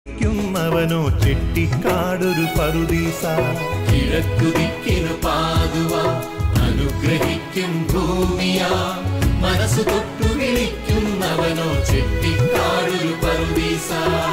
ുന്നവനോ ചെട്ടിക്കാടൊരു പറുദീസ കിഴക്കുദിക്കിനു പാതുവ അനുഗ്രഹിക്കും ഭൂമിയാ മനസ്സു തൊട്ടു വിളിക്കുന്നവനോ ചെട്ടിക്കാടൊരു പറുദീസ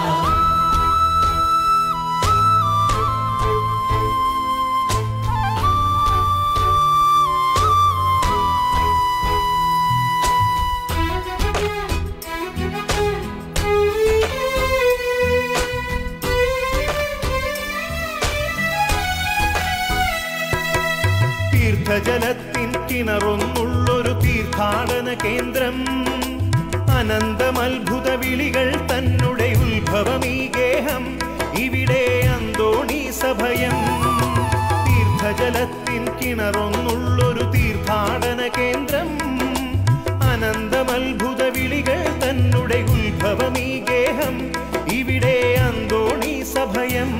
തീർത്ഥജലത്തിൻ കിണറൊന്നുള്ളൊരു തീർത്ഥാടന കേന്ദ്രം അനന്തമത്ഭുത വിളികൾ തന്നുടെ ഉത്ഭവമീ ഗേഹം ഇവിടെ അന്തോണി സഭയം തീർത്ഥജലത്തിൻ കിണറൊന്നുള്ളൊരു തീർത്ഥാടന കേന്ദ്രം അനന്തമത്ഭുത വിളികൾ തന്നുടെ ഉത്ഭവമീ ഗേഹം ഇവിടെ അന്തോണി സഭയം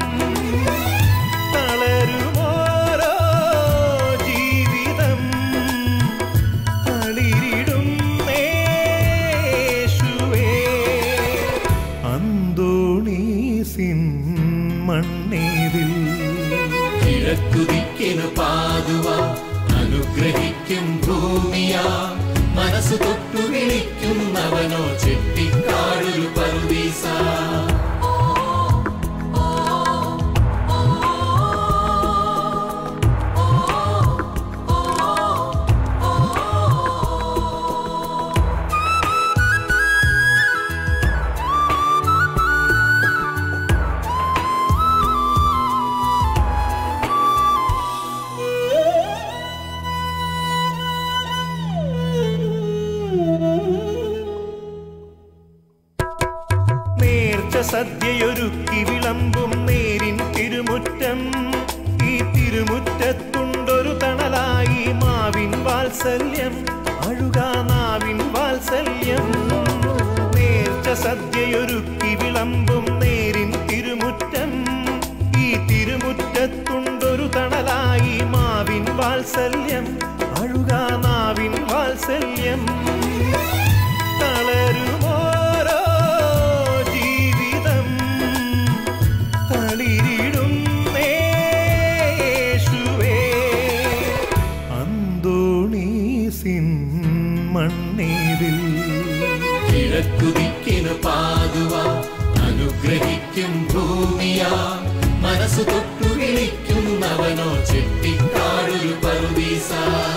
തളരുമോരോ ജീവിതം തളിരിടും യേശുവേ അന്തോണീസിൻ മണ്ണേതിൽ കിഴക്കുദിക്കിനു പാതുവ അനുഗ്രഹിക്കും ഭൂമിയാ മനസ്സു തൊട്ടു വിളിക്കുന്നവനോ ചെട്ടിക്കാടൊരു പറുദീസ നേർച്ച സദ്യയൊരുക്കി വിളമ്പും നേരിൻ തിരുമുറ്റം ഈ തിരുമുറ്റത്തുണ്ടൊരു തണലായി മാവിൻ വാത്സല്യം അഴുകാനാവിൻ വാത്സല്യം നേർച്ച സദ്യയൊരുക്കി വിളമ്പും നേരിൻ തിരുമുറ്റം ഈ തിരുമുറ്റത്തുണ്ടൊരു തണലായി മാവിൻ വാത്സല്യം അഴുകാനാവിൻ വാത്സല്യം തളരുമോരോ ജീവിതം തളിരിടും യേശുവേ അന്തോണീസിൻ മണ്ണേതിൽ കിഴക്കുദിക്കിനു പാതുവ അനുഗ്രഹിക്കും ഭൂമിയാ മനസ്സു തൊട്ടു വിളിക്കുന്നവനോ ചെട്ടിക്കാടൊരു പറുദീസ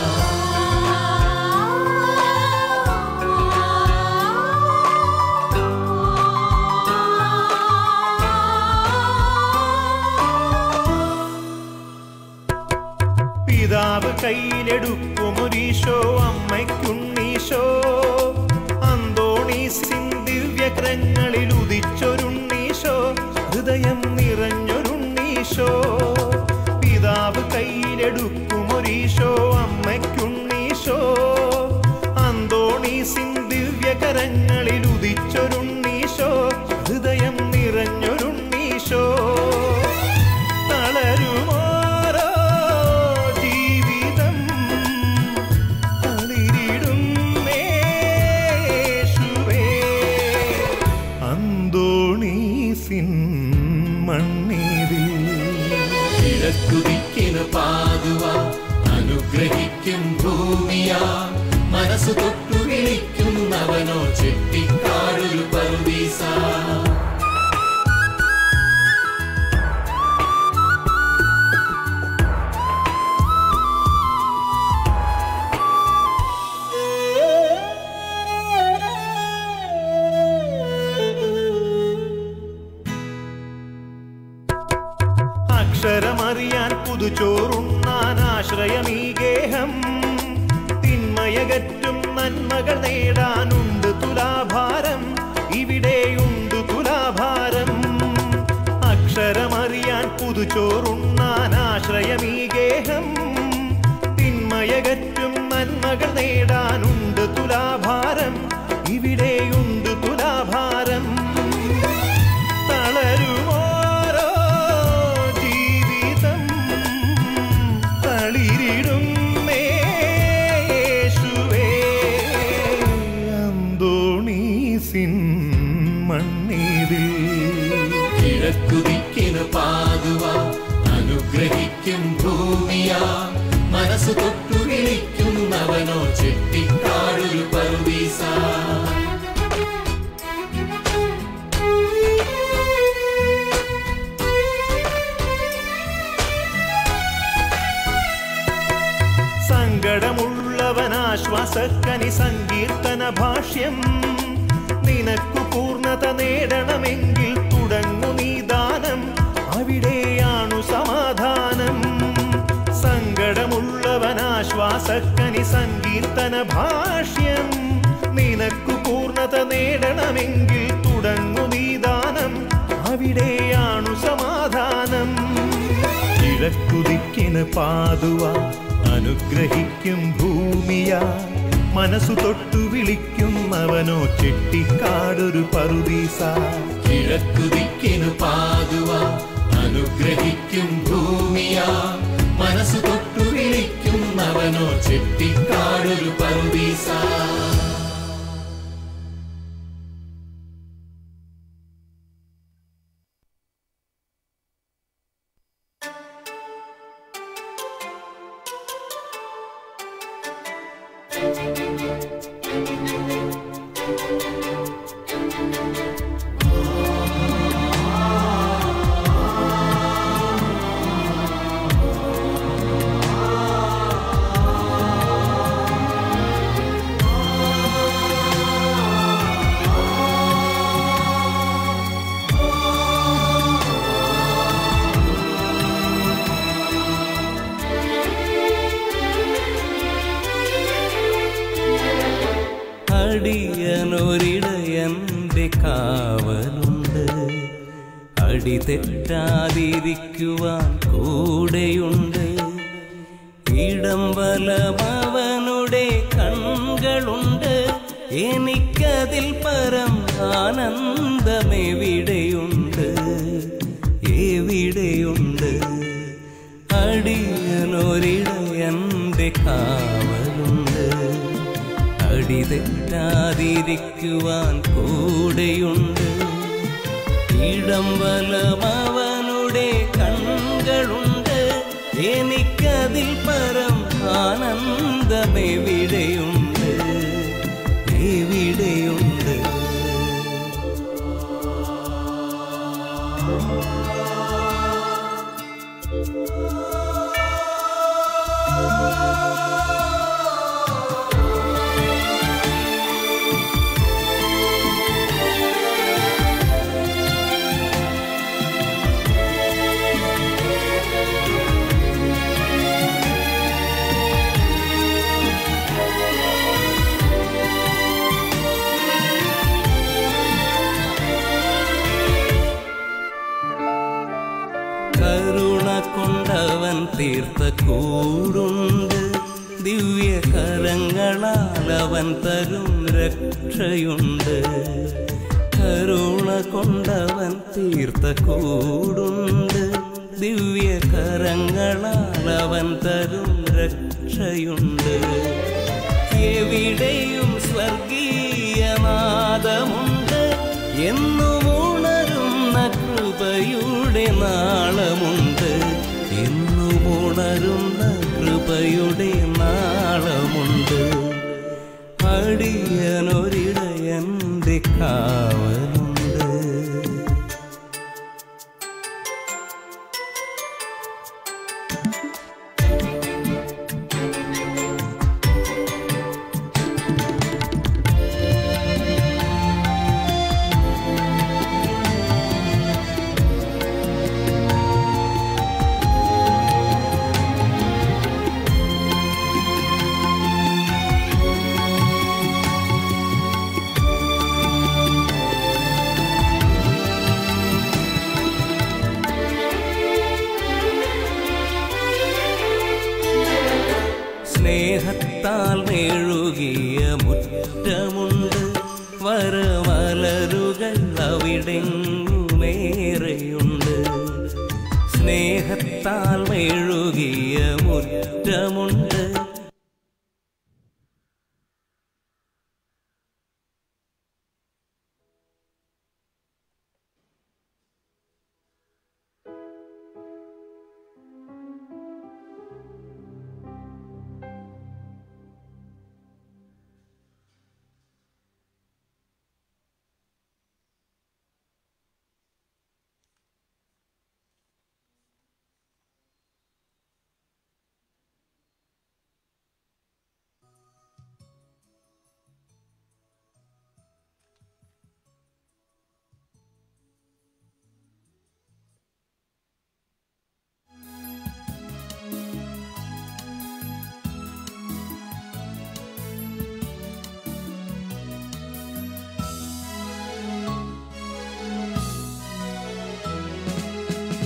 പിതാവ് കയ്യിലെടുക്കുമൊരീശോ അമ്മയ്ക്കുണ്ണീശോ അന്തോണീസിൻ ദിവ്യഗ്രങ്ങളിൽ ഉദിച്ചൊരുണ്ണീശോ ഹൃദയം നിറഞ്ഞൊരുണ്ണീശോ പിതാവ് കയ്യിലെടുക്കുമൊരീശോ അമ്മയ്ക്കുണ്ണീശോ അന്തോണീസിൻ ദിവ്യകരങ്ങളിൽ ഉദിച്ചൊരുണ്ണീശോ ഹൃദയം നിറഞ്ഞൊരുണ്ണീശോ തളരുമോരോ ജീവിതം തളിരിടും യേശുവേ അന്തോണീസിൻ മണ്ണീതിൽ കിഴക്കുദിക്കിനു പാതുവ അനുഗ്രഹിക്കും ഭൂമിയാ മനസ്സു തൊട്ടു വിളിക്കുന്നവനോ ചെട്ടിക്കാടൊരു പറുദീസ അക്ഷരമറിയാൻ പുതുചോറുണ്ണാൻ ആശ്രയമീ ഗേഹം തിന്മയകറ്റും നന്മകൾ നേടാനുണ്ട് തുലാഭാരം ഇവിടെയുണ്ട് തുലാഭാരം അക്ഷരമറിയാൻ പുതുചോറുണ്ണാൻ ആശ്രയമീ ഗേഹം തിന്മയകറ്റും നന്മകൾ നേടാനുണ്ട് തുലാഭാരം ഇവിടെയുണ്ട് തുലാഭാരം തളരുമോരോ ജീവിതം തളിരിടും യേശുവേ അന്തോണീസിൻ മണ്ണീതിൽ കിഴക്കുദിക്കിന് പാതുവ അനുഗ്രഹിക്കും ഭൂമിയാ മനസ്സ് തൊട്ടു വിളിക്കുന്നവനോ ചെട്ടിക്കാടൊരു പറുദീസ സങ്കടമുള്ളവനാശ്വാസക്കനി സങ്കീർത്തന ഭാഷ്യം നിനക്കു പൂർണ്ണത നേടണമെങ്കിൽ തുടങ്ങു നീ ദാനം അവിടെയാണു സമാധാനം സങ്കടമുള്ളവനാശ്വാസക്കനി സങ്കീർത്തന ഭാഷ്യം നിനക്കു പൂർണ്ണത നേടണമെങ്കിൽ തുടങ്ങു നീ ദാനം അവിടെയാണു സമാധാനം കിഴക്കുദിക്കിന് പാതുവ അനുഗ്രഹിക്കും ഭൂമിയ മനസ്സു തൊട്ടു വിളിക്കുന്നവനോ ചെട്ടിക്കാടൊരു പറുദീസ കിഴക്കുദിക്കിന് പാതുവ അനുഗ്രഹിക്കും ഭൂമിയാ മനസ്സ് തൊട്ടു വിളിക്കുന്നവനോ ചെട്ടിക്കാടൊരു പറുദീസ അടിയനൊരിടയന്റെ കാവലുണ്ട് അടി തെറ്റാതിരിക്കുവാൻ കൂടെയുണ്ട് ഇടം വലമവനുടെ കൺകളുണ്ട് എനിക്കതിൽ പരം ആനന്ദമെവിടെയുണ്ട് എവിടെയുണ്ട് അടിയനൊരിടയന്റെ കാവലുണ്ട് അടി തെറ്റാതിരിക്കുവാൻ കൂടെയുണ്ട് ഇടം വലമവനുടെ കൺകളുണ്ട് എനിക്കതിൽ പരം ആനന്ദമെവിടെയുണ്ട് എവിടെയുണ്ട് കരുണ കൊണ്ടവൻ തീർത്ത കൂടുണ്ട് ദിവ്യ കരങ്ങളാൽ അവൻ തരും രക്ഷയുണ്ട് കരുണ കൊണ്ടവൻ തീർത്ത കൂടുണ്ട് ദിവ്യ കരങ്ങളാൽ അവൻ തരും രക്ഷയുണ്ട് എവിടെയും സ്വർഗീയനാദമുണ്ട് എന്നും ഉണരുന്ന കൃപയുടെ നാളമുണ്ട് എന്നും ഉണരുന്ന കൃപയുടെ നാളമുണ്ട് അടിയനൊരിടയന്റെ കാവലുണ്ട് സ്നേഹത്താൽ മെഴുകിയ മുറ്റമുണ്ട് വരമലരുകൾ അവിടെങ്ങുമേറെയുണ്ട് സ്നേഹത്താൽ മെഴുകിയ മുറ്റമുണ്ട്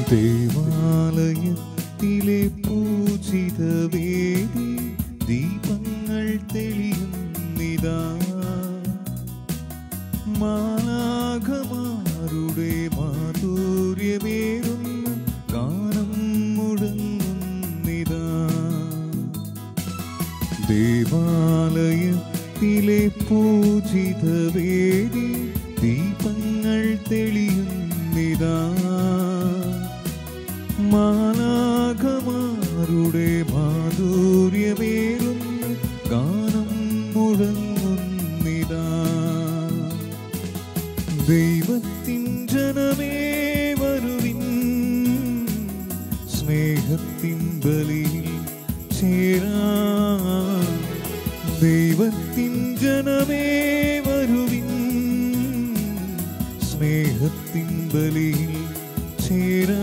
ദേവാലയത്തിലെ പൂജിത വേദി ദീപങ്ങൾ തെളിയുന്നിതാ മാലാഖമാരുടെ മാധുര്യമേറുന്ന ഗാനം മുഴങ്ങുന്നിതാ ദേവാലയത്തിലെ പൂജിത വേദി ദീപങ്ങൾ തെളിയുന്നിതാ മാലാഖമാരുടെ മാധുര്യമേറുന്ന ഗാനം മുഴങ്ങുന്നിതാ ദൈവത്തിൻ ജനമേ വരുവിൻ സ്നേഹത്തിൻ ബലിയിൽ ചേരാ ദൈവത്തിൻ ജനമേ വരുവിൻ സ്നേഹത്തിൻ ബലിയിൽ ചേരാ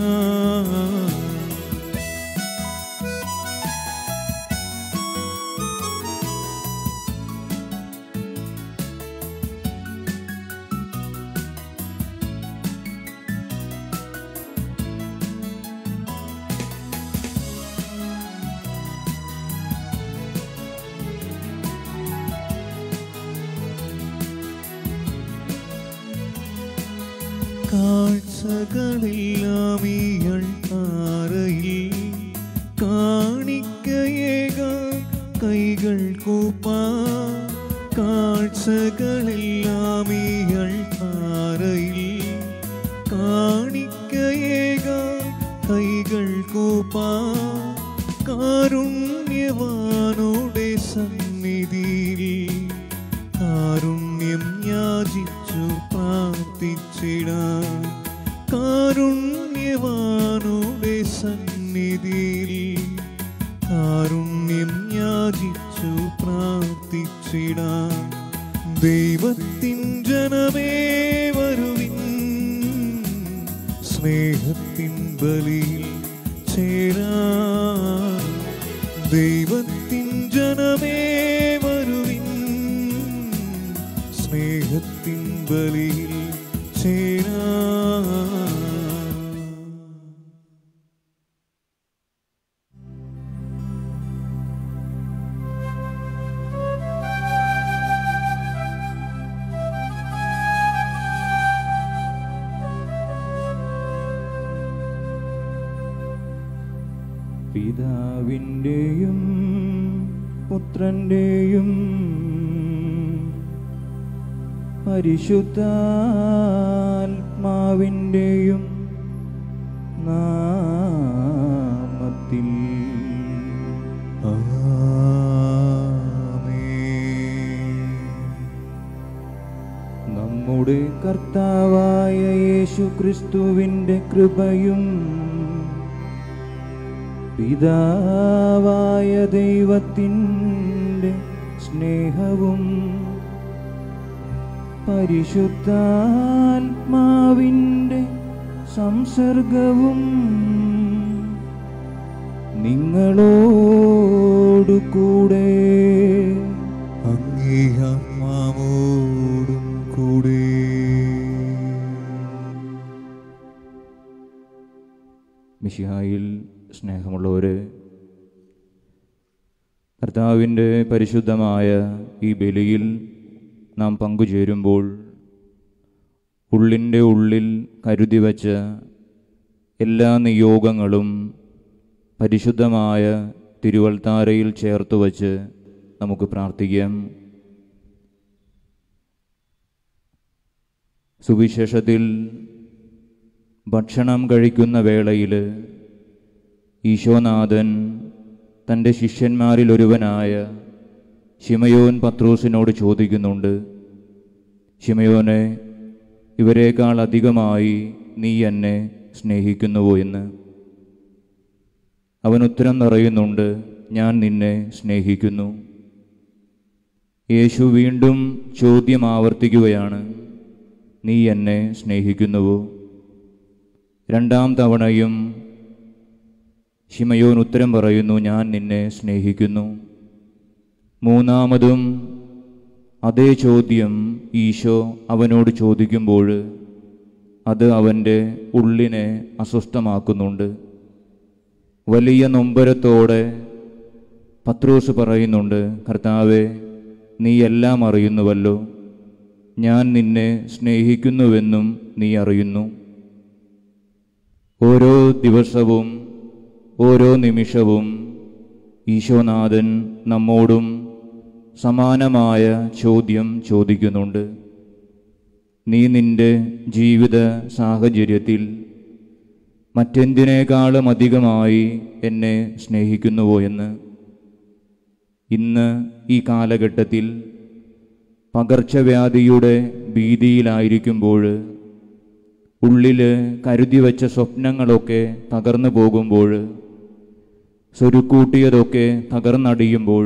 കാഴ്ചകളെല്ലാം ഇയൾ താരയിൽ കാണിക്കയേകാൻ കൈകൾ കൂപ്പാ കാഴ്ചകളെല്ലാം ഇയൾ താരയിൽ കാണിക്കയേകാൻ കൈകൾ കൂപ്പാ കാരുണ്യവാനോടെ സന്നിധിയിൽ കാരുണ്യം യാചിച്ചു പ്രാർത്ഥിച്ചിടാൻ കാരുണ്യവാനോടെ സന്നിധിയിൽ കാരുണ്യം യാചിച്ചു പ്രാർത്ഥിച്ചിടാൻ ദൈവത്തിൻ ജനമേ വരുവിൻ സ്നേഹത്തിൻ ബലിയിൽ ചേരാ ദൈവത്തിൻ ജനമേ വരുവിൻ സ്നേഹത്തിൻ ബലിയിൽ ചേരാ പിതാവിൻ്റെയും പുത്രൻ്റെയും പരിശുദ്ധാത്മാവിൻ്റെയും നാമത്തിൽ നമ്മുടെ കർത്താവായ യേശു ക്രിസ്തുവിൻ്റെ കൃപയും പിതാവായ ദൈവത്തിൻ്റെ സ്നേഹവും പരിശുദ്ധാത്മാവിൻ്റെ സംസർഗവും നിങ്ങളോടു കൂടെ അങ്ങേ ആത്മാവോടും കൂടെ മിശിഹായിൽ സ്നേഹമുള്ളവരെ കർത്താവിൻ്റെ പരിശുദ്ധമായ ഈ ബലിയിൽ നാം പങ്കുചേരുമ്പോൾ ഉള്ളിൻ്റെ ഉള്ളിൽ കരുതി വച്ച എല്ലാ നിയോഗങ്ങളും പരിശുദ്ധമായ തിരുവൽത്താരയിൽ ചേർത്ത് വച്ച് നമുക്ക് പ്രാർത്ഥിക്കാം സുവിശേഷത്തിൽ ഭക്ഷണം കഴിക്കുന്ന വേളയിൽ ഈശോനാഥൻ തൻ്റെ ശിഷ്യന്മാരിൽ ഒരുവനായ ശിമയോൻ പത്രൂസിനോട് ചോദിക്കുന്നുണ്ട് ശിമയോനെ ഇവരെക്കാൾ അധികമായി നീ എന്നെ സ്നേഹിക്കുന്നുവോ എന്ന് അവൻ ഉത്തരം പറയുന്നുണ്ട് ഞാൻ നിന്നെ സ്നേഹിക്കുന്നു യേശു വീണ്ടും ചോദ്യം ആവർത്തിക്കുകയാണ് നീ എന്നെ സ്നേഹിക്കുന്നുവോ രണ്ടാം തവണയും ശിമയോൻ ഉത്തരം പറയുന്നു ഞാൻ നിന്നെ സ്നേഹിക്കുന്നു മൂന്നാമതും അതേ ചോദ്യം ഈശോ അവനോട് ചോദിക്കുമ്പോൾ അത് അവൻ്റെ ഉള്ളിനെ അസ്വസ്ഥമാക്കുന്നുണ്ട് വലിയ നൊമ്പരത്തോടെ പത്രോസ് പറയുന്നുണ്ട് കർത്താവെ നീ എല്ലാം അറിയുന്നുവല്ലോ ഞാൻ നിന്നെ സ്നേഹിക്കുന്നുവെന്നും നീ അറിയുന്നു ഓരോ ദിവസവും ഓരോ നിമിഷവും ഈശോനാഥൻ നമ്മോടും സമാനമായ ചോദ്യം ചോദിക്കുന്നുണ്ട് നീ നിന്റെ ജീവിത സാഹചര്യത്തിൽ മറ്റെന്തിനേക്കാളും അധികമായി എന്നെ സ്നേഹിക്കുന്നുവോ എന്ന് ഇന്ന് ഈ കാലഘട്ടത്തിൽ പകർച്ചവ്യാധിയുടെ ഭീതിയിലായിരിക്കുമ്പോൾ ഉള്ളിൽ കരുതി വച്ച സ്വപ്നങ്ങളൊക്കെ തകർന്നു പോകുമ്പോൾ സ്വരുക്കൂട്ടിയതൊക്കെ തകർന്നടിയുമ്പോൾ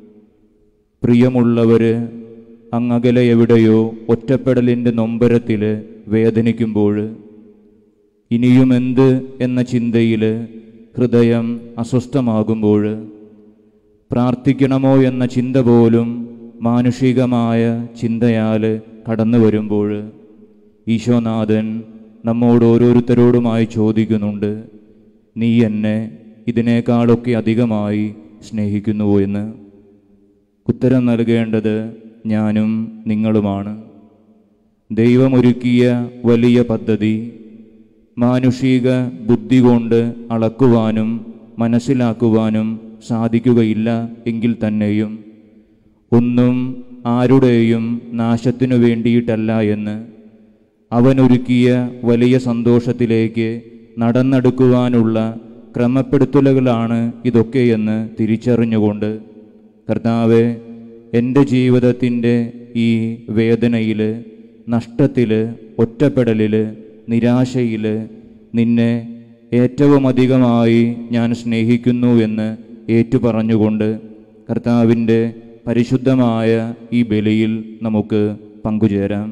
പ്രിയമുള്ളവർ അങ്ങകലെ എവിടെയോ ഒറ്റപ്പെടലിൻ്റെ നൊമ്പരത്തിൽ വേദനിക്കുമ്പോൾ ഇനിയും എന്ത് എന്ന ചിന്തയിൽ ഹൃദയം അസ്വസ്ഥമാകുമ്പോൾ പ്രാർത്ഥിക്കണമോ എന്ന ചിന്ത പോലും മാനുഷികമായ ചിന്തയാൽ കടന്നു വരുമ്പോൾ ഈശോനാഥൻ നമ്മോട് ഓരോരുത്തരോടുമായി ചോദിക്കുന്നുണ്ട് നീ എന്നെ ഇതിനേക്കാളൊക്കെ അധികമായി സ്നേഹിക്കുന്നുവോ എന്ന് ഉത്തരം നൽകേണ്ടത് ഞാനും നിങ്ങളുമാണ് ദൈവമൊരുക്കിയ വലിയ പദ്ധതി മാനുഷിക ബുദ്ധി കൊണ്ട് അളക്കുവാനും മനസ്സിലാക്കുവാനും സാധിക്കുകയില്ല എങ്കിൽ തന്നെയും ഒന്നും ആരുടെയും നാശത്തിനു വേണ്ടിയിട്ടല്ല എന്ന് അവനൊരുക്കിയ വലിയ സന്തോഷത്തിലേക്ക് നടന്നെടുക്കുവാനുള്ള ക്രമപ്പെടുത്തലുകളാണ് ഇതൊക്കെയെന്ന് തിരിച്ചറിഞ്ഞുകൊണ്ട് കർത്താവെ എൻ്റെ ജീവിതത്തിൻ്റെ ഈ വേദനയിൽ നഷ്ടത്തിൽ ഒറ്റപ്പെടലിൽ നിരാശയിൽ നിന്നെ ഏറ്റവും അധികമായി ഞാൻ സ്നേഹിക്കുന്നു എന്ന് ഏറ്റുപറഞ്ഞുകൊണ്ട് കർത്താവിൻ്റെ പരിശുദ്ധമായ ഈ ബലിയിൽ നമുക്ക് പങ്കുചേരാം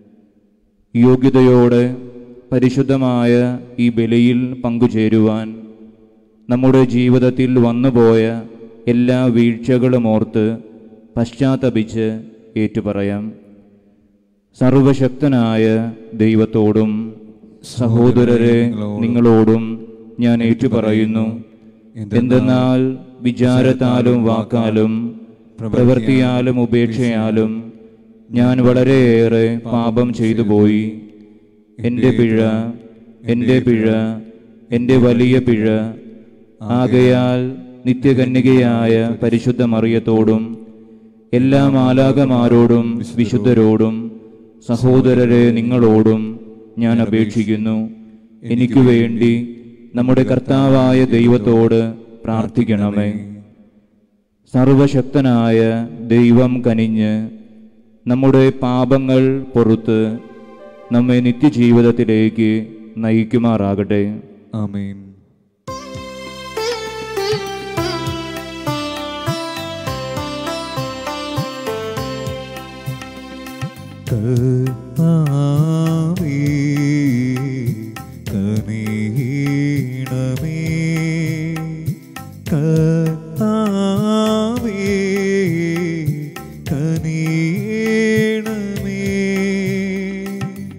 യോഗ്യതയോടെ പരിശുദ്ധമായ ഈ ബലിയിൽ പങ്കുചേരുവാൻ നമ്മുടെ ജീവിതത്തിൽ വന്നുപോയ എല്ലാ വീഴ്ചകളും ഓർത്ത് പശ്ചാത്തപിച്ച് ഏറ്റുപറയാം സർവശക്തനായ ദൈവത്തോടും സഹോദരരെ നിങ്ങളോടും ഞാൻ ഏറ്റുപറയുന്നു എന്തെന്നാൽ വിചാരത്താലും വാക്കാലും പ്രവൃത്തിയാലും ഉപേക്ഷയാലും ഞാൻ വളരെയേറെ പാപം ചെയ്തു പോയി എൻ്റെ പിഴ എൻ്റെ പിഴ എൻ്റെ വലിയ പിഴ ആകയാൽ നിത്യകന്യകയായ പരിശുദ്ധ മറിയത്തോടും എല്ലാ മാലാകമാരോടും വിശുദ്ധരോടും സഹോദരരെ നിങ്ങളോടും ഞാൻ അപേക്ഷിക്കുന്നു എനിക്ക് വേണ്ടി നമ്മുടെ കർത്താവായ ദൈവത്തോട് പ്രാർത്ഥിക്കണമേ സർവശക്തനായ ദൈവം കനിഞ്ഞ് നമ്മുടെ പാപങ്ങൾ പൊറുത്ത് നമ്മെ നിത്യജീവിതത്തിലേക്ക് നയിക്കുമാറാകട്ടെ ആമേൻ കർത്താവേ, കനിയണമേ. കർത്താവേ, കനിയണമേ.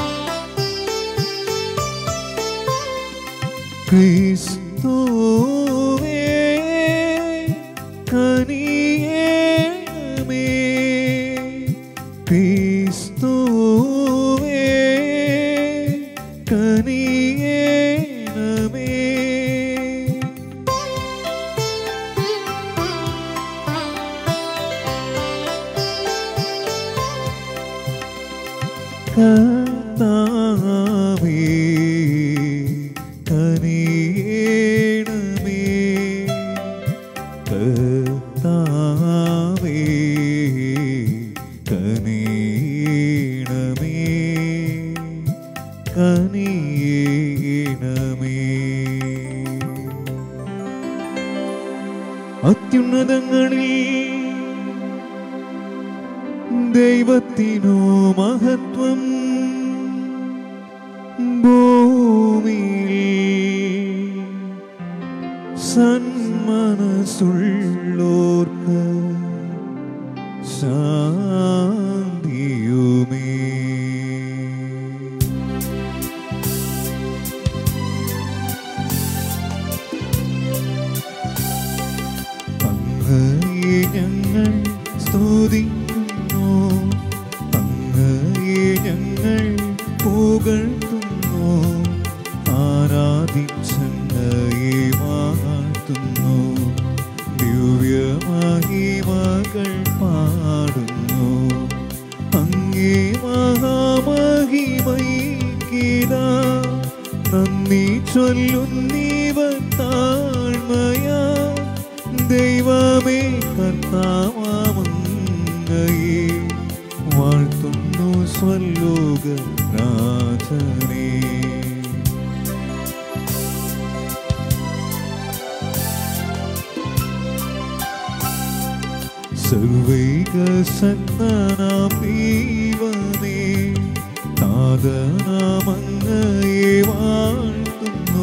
ക്രിസ്തുവേ കനിയേണമേ ക്രിസ്തുവേ കനിയേണമേ കർത്താവേ കനിയേണമേ കർത്താവേ കനിയേണമേ കനിയേണമേ അത്യുന്നതങ്ങളിൽ ദൈവത്തിനു മഹത്വം ഭൂമിയിൽ സന്മനസ്സുള്ളോർക്ക് ശാന്തിയുമേ അങ്ങയെ ഞങ്ങൾ സ്തുതിക്കുന്നു അങ്ങയെ ഞങ്ങൾ പുകഴ്ത്തുന്നു ആരാധിച്ചങ്ങയെ വാഴ്ത്തുന്നു ദിവ്യമഹിമകൾ പാടുന്നു അങ്ങേ മഹാമഹിമൈകിത നന്ദി ചൊല്ലുന്നീവ താഴ്മയാ ദൈവമേ കർത്താവാമങ്ങയെ വാഴ്ത്തുന്നു സ്വലോക രാജനേ സർവൈക സത്തനാം ദൈവമേ താതനാമങ്ങയെ വാഴ്ത്തുന്നു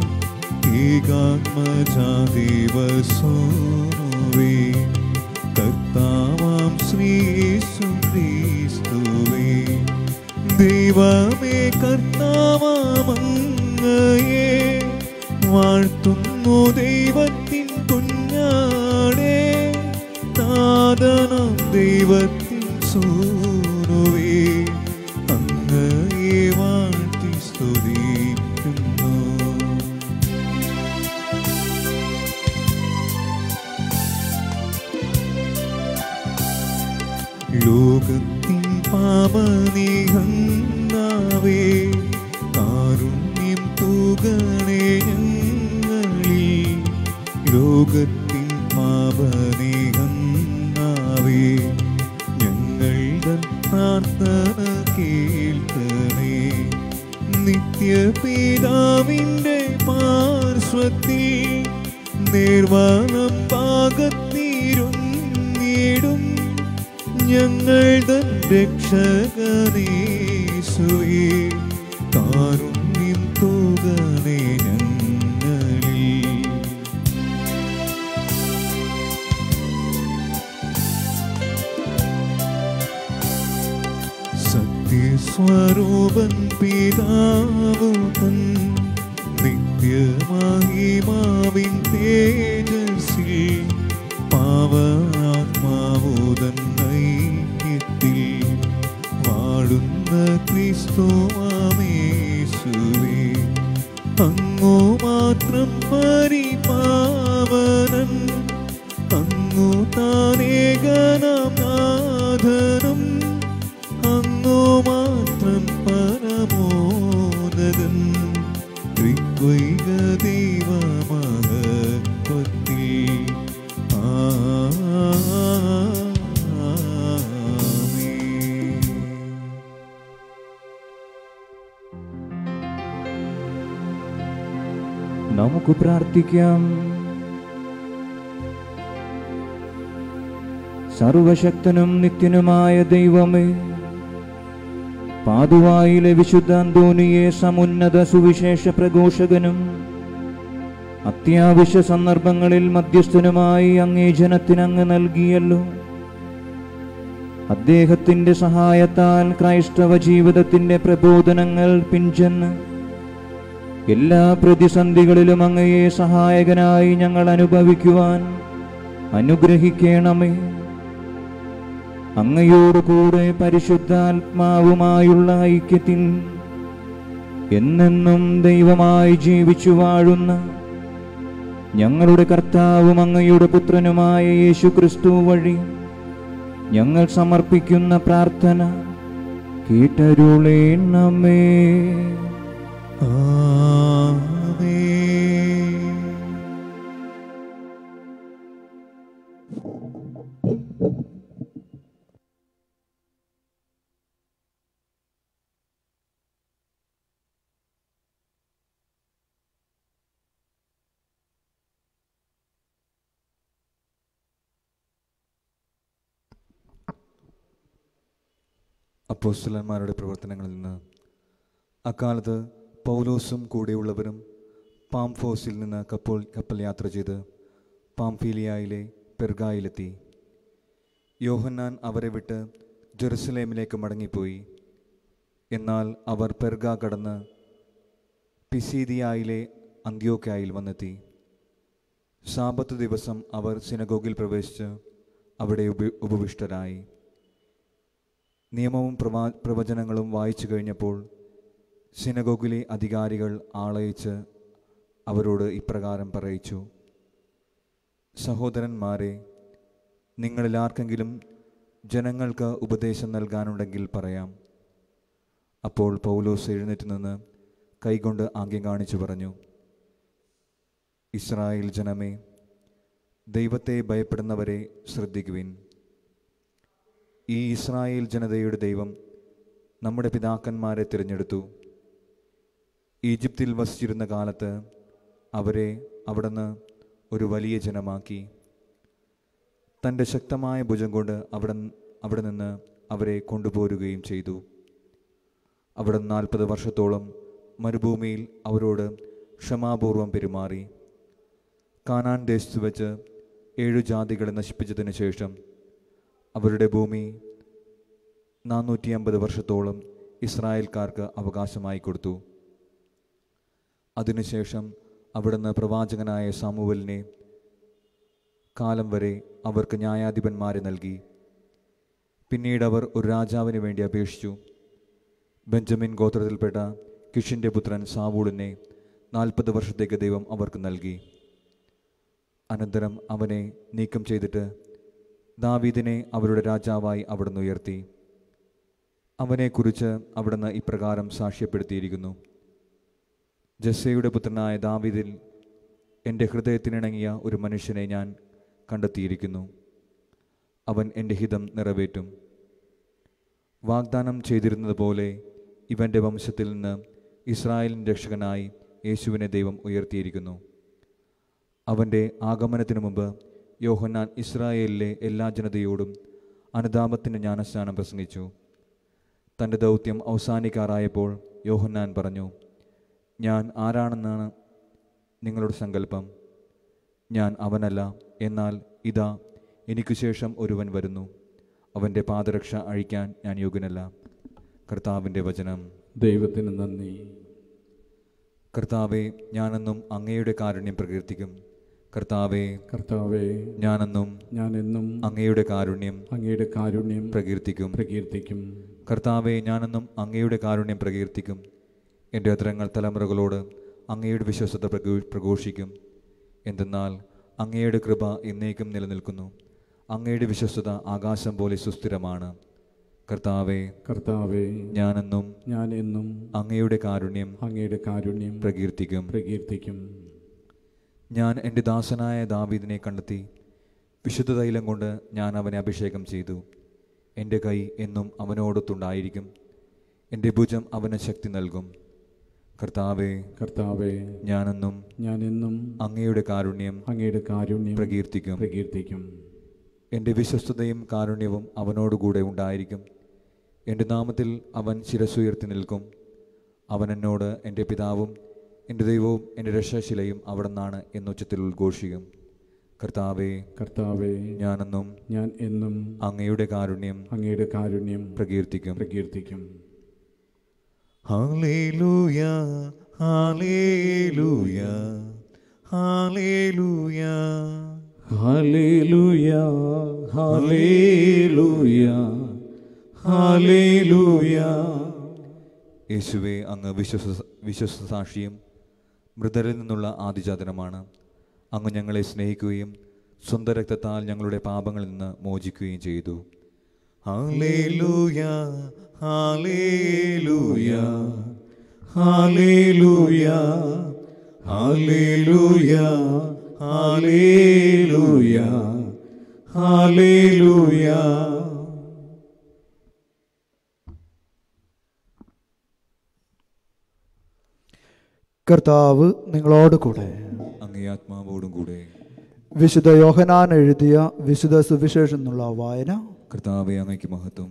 ഏകാത്മജാദേവസോനുവേ കർത്താവാം ശ്രീയേശു ക്രിസ്തുവേ ദൈവമേ കർത്താവാമങ്ങയെ വാഴ്ത്തുന്നു ദൈവത്തിൻ കുഞ്ഞാടേ താതനം ദൈവത്തിൻ സൂനുവേ അങ്ങയെ വാഴ്ത്തി സ്തുതിക്കുന്നു ലോകത്തിൻ പാപനിഹന്നാവേ കാരുണ്യം തൂകണേ ഞങ്ങളിൽ ലോകത്തിൻ പാപനിഹന്നാവേ ഞങ്ങളുടെ പ്രാർത്ഥന കേൾക്കണേ നിത്യപിതാവിൻ്റെ പാർശ്വത്തിൽ നിർവാണം പാകത്തിരുന്നിടും ഞങ്ങൾ തൻ രക്ഷകനേശുവേ കാരുണ്യം തൂകണേ ഞങ്ങളിൽ സത്യസ്വരൂപൻ പിതാവുതൻ നിത്യമഹിമാവിൻ തേജസ്സിൽ പാവനാത്മാവുതൻ ഐക്യത്തിൽ വാഴുന്ന ക്രിസ്തുവാമേശുവേ അങ്ങോ മാത്രം പരിപാവനൻ അങ്ങു താനേകനാം നാഥനും അങ്ങോ മാത്രം പരമോദകൻ ത്രിത്വൈക ദൈവമഹത്വത്തിൽ ആമേൻ നമുക്ക് പ്രാർത്ഥിക്കാം സർവശക്തനും നിത്യനുമായ ദൈവമേ പാതുവായിലെ വിശുദ്ധ അന്തോണിയെ സമുന്നത സുവിശേഷ പ്രഘോഷകനും അത്യാവശ്യ സന്ദർഭങ്ങളിൽ മധ്യസ്ഥനുമായി അങ്ങേ ജനത്തിന് അങ്ങ് നൽകിയല്ലോ അദ്ദേഹത്തിന്റെ സഹായത്താൽ ക്രൈസ്തവ ജീവിതത്തിന്റെ പ്രബോധനങ്ങൾ പിഞ്ചെന്ന് എല്ലാ പ്രതിസന്ധികളിലും അങ്ങയെ സഹായകനായി ഞങ്ങൾ അനുഭവിക്കുവാൻ അനുഗ്രഹിക്കണമേ അങ്ങയോടുകൂടെ പരിശുദ്ധാത്മാവുമായുള്ള ഐക്യത്തിൽ എന്നെന്നും ദൈവമായി ജീവിച്ചു വാഴുന്ന ഞങ്ങളുടെ കർത്താവും അങ്ങയുടെ പുത്രനുമായ യേശു ക്രിസ്തു വഴി ഞങ്ങൾ സമർപ്പിക്കുന്ന പ്രാർത്ഥന കേട്ടരുളേണമേ ആമേൻ അപ്പോസ്തലന്മാരുടെ പ്രവർത്തനങ്ങളിൽ നിന്ന് അക്കാലത്ത് പൗലോസും കൂടെയുള്ളവരും പാംഫോസിൽ നിന്ന് കപ്പോൾ കപ്പൽ യാത്ര ചെയ്ത് പാംഫീലിയായിലെ പെർഗായിലെത്തി യോഹന്നാൻ അവരെ വിട്ട് ജെറുസലേമിലേക്ക് മടങ്ങിപ്പോയി എന്നാൽ അവർ പെർഗ കടന്ന് പിസീദിയായിലെ അന്ത്യോക്കായിൽ വന്നെത്തി സാപത്ത് ദിവസം അവർ സിനഗോഗിൽ പ്രവേശിച്ച് അവിടെ ഉപ ഉപവിഷ്ടരായി നിയമവും പ്രവാ പ്രവചനങ്ങളും വായിച്ചു കഴിഞ്ഞപ്പോൾ സിനഗോഗിലെ അധികാരികൾ ആളയച്ച് അവരോട് ഇപ്രകാരം പറയിച്ചു സഹോദരന്മാരെ നിങ്ങളിൽ ആർക്കെങ്കിലും ജനങ്ങൾക്ക് ഉപദേശം നൽകാനുണ്ടെങ്കിൽ പറയാം അപ്പോൾ പൗലോസ് എഴുന്നേറ്റ് നിന്ന് കൈകൊണ്ട് ആംഗ്യം കാണിച്ചു പറഞ്ഞു ഇസ്രായേൽ ജനമേ ദൈവത്തെ ഭയപ്പെടുന്നവരെ ശ്രദ്ധിക്കുവിൻ ഈ ഇസ്രായേൽ ജനതയുടെ ദൈവം നമ്മുടെ പിതാക്കന്മാരെ തിരഞ്ഞെടുത്തു ഈജിപ്തിൽ വസിച്ചിരുന്ന കാലത്ത് അവരെ അവിടുന്ന് ഒരു വലിയ ജനമാക്കി തൻ്റെ ശക്തമായ ഭുജം കൊണ്ട് അവിടെ അവിടെ നിന്ന് അവരെ കൊണ്ടുപോരുകയും ചെയ്തു അവിടെ നാൽപ്പത് വർഷത്തോളം മരുഭൂമിയിൽ അവരോട് ക്ഷമാപൂർവം പെരുമാറി കാനാൻ ദേശത്ത് വെച്ച് ഏഴു ജാതികളെ നശിപ്പിച്ചതിന് ശേഷം അവരുടെ ഭൂമി നാനൂറ്റി അമ്പത് വർഷത്തോളം ഇസ്രായേൽക്കാർക്ക് അവകാശമായി കൊടുത്തു അതിനുശേഷം അവിടുന്ന് പ്രവാചകനായ സാമുവലിനെ കാലം വരെ അവർക്ക് ന്യായാധിപന്മാരെ നൽകി പിന്നീട് അവർ ഒരു രാജാവിന് വേണ്ടി അപേക്ഷിച്ചു ബെഞ്ചമിൻ ഗോത്രത്തിൽപ്പെട്ട കിഷിൻ്റെ പുത്രൻ സാവൂളിനെ നാൽപ്പത് വർഷത്തേക്ക് ദൈവം അവർക്ക് നൽകി അനന്തരം അവനെ നീക്കം ചെയ്തിട്ട് ദാവീദിനെ അവരുടെ രാജാവായി അവിടുന്ന് ഉയർത്തി അവനെക്കുറിച്ച് അവിടുന്ന് ഇപ്രകാരം സാക്ഷ്യപ്പെടുത്തിയിരിക്കുന്നു ജസ്സയുടെ പുത്രനായ ദാവീദിൽ എൻ്റെ ഹൃദയത്തിനിണങ്ങിയ ഒരു മനുഷ്യനെ ഞാൻ കണ്ടെത്തിയിരിക്കുന്നു അവൻ എൻ്റെ ഹിതം നിറവേറ്റും വാഗ്ദാനം ചെയ്തിരുന്നത് പോലെ ഇവൻ്റെ വംശത്തിൽ നിന്ന് ഇസ്രായേലിൻ രക്ഷകനായി യേശുവിനെ ദൈവം ഉയർത്തിയിരിക്കുന്നു അവൻ്റെ ആഗമനത്തിനു മുമ്പ് യോഹന്നാൻ ഇസ്രായേലിലെ എല്ലാ ജനതയോടും അനുതാപത്തിൻ്റെ ജ്ഞാനസ്നാനം പ്രസംഗിച്ചു തൻ്റെ ദൗത്യം അവസാനിക്കാറായപ്പോൾ യോഹന്നാൻ പറഞ്ഞു ഞാൻ ആരാണെന്നാണ് നിങ്ങളുടെ സങ്കല്പം ഞാൻ അവനല്ല എന്നാൽ ഇതാ എനിക്കു ശേഷം ഒരുവൻ വരുന്നു അവൻ്റെ പാദരക്ഷ അഴിക്കാൻ ഞാൻ യോഗ്യനല്ല കർത്താവിൻ്റെ വചനം ദൈവത്തിന് നന്ദി കർത്താവെ ഞാനെന്നും അങ്ങയുടെ കാരുണ്യം പ്രകീർത്തിക്കും കർത്താവെ കർത്താവെ ഞാനെന്നും ഞാൻ എന്നും അങ്ങയുടെ കാരുണ്യം അങ്ങയുടെ കാരുണ്യം പ്രകീർത്തിക്കും പ്രകീർത്തിക്കും കർത്താവെ ഞാനെന്നും അങ്ങയുടെ കാരുണ്യം പ്രകീർത്തിക്കും എൻ്റെ അത്തരങ്ങൾ തലമുറകളോട് അങ്ങയുടെ വിശ്വസത പ്രഘോ- പ്രഘോഷിക്കും എന്തെന്നാൽ അങ്ങയുടെ കൃപ എന്നേക്കും നിലനിൽക്കുന്നു അങ്ങയുടെ വിശ്വസ്തത ആകാശം പോലെ സുസ്ഥിരമാണ് കർത്താവെ കർത്താവെ ഞാനെന്നും ഞാൻ എന്നും അങ്ങയുടെ കാരുണ്യം അങ്ങയുടെ കാരുണ്യം പ്രകീർത്തിക്കും പ്രകീർത്തിക്കും ഞാൻ എൻ്റെ ദാസനായ ദാവീദിനെ കണ്ടെത്തി വിശുദ്ധ തൈലം കൊണ്ട് ഞാൻ അവനെ അഭിഷേകം ചെയ്തു എൻ്റെ കൈ എന്നും അവനോടൊത്തുണ്ടായിരിക്കും എൻ്റെ ഭുജം അവന് ശക്തി നൽകും കർത്താവെ കർത്താവെ ഞാനെന്നും ഞാൻ എന്നും അങ്ങയുടെ കാരുണ്യം അങ്ങയുടെ കാരുണ്യം പ്രകീർത്തിക്കും പ്രകീർത്തിക്കും എൻ്റെ വിശ്വസ്തതയും കാരുണ്യവും അവനോടുകൂടെ ഉണ്ടായിരിക്കും എൻ്റെ നാമത്തിൽ അവൻ ശിരസുയർത്തി നിൽക്കും അവൻ എന്നോട് എൻ്റെ പിതാവും എൻ്റെ ദൈവവും എൻ്റെ രക്ഷാശിലയും അവിടെ നിന്നാണ് എന്നുച്ചത്തിൽ ഉദ്ഘോഷിക്കും കർത്താവെ കർത്താവെ ഞാനെന്നും ഞാൻ എന്നും അങ്ങയുടെ കാരുണ്യം അങ്ങയുടെ കാരുണ്യം പ്രകീർത്തിക്കും പ്രകീർത്തിക്കും ഹല്ലേലൂയ ഹല്ലേലൂയ ഹല്ലേലൂയ ഹല്ലേലൂയ ഹല്ലേലൂയ ഹല്ലേലൂയ യേശുവെ അങ്ങ് വിശ്വസ വിശ്വസ സാക്ഷിയും മൃതരിൽ നിന്നുള്ള ആദിജാതനമാണ് അങ്ങ് ഞങ്ങളെ സ്നേഹിക്കുകയും സ്വന്തം രക്തത്താൽ ഞങ്ങളുടെ പാപങ്ങളിൽ നിന്ന് മോചിക്കുകയും ചെയ്തു ഹല്ലേലൂയ ഹല്ലേലൂയ ഹല്ലേലൂയ ഹല്ലേലൂയ ഹല്ലേലൂയ ഹല്ലേലൂയ കർത്താവ് നിങ്ങളോട് കൂടെ അങ്ങേ ആത്മാവോടും കൂടെ വിശുദ്ധ യോഹനാൻ എഴുതിയ വിശുദ്ധ സുവിശേഷം എന്നുള്ള വായന കർത്താവെ അങ്ങയ്ക്ക് മഹത്വം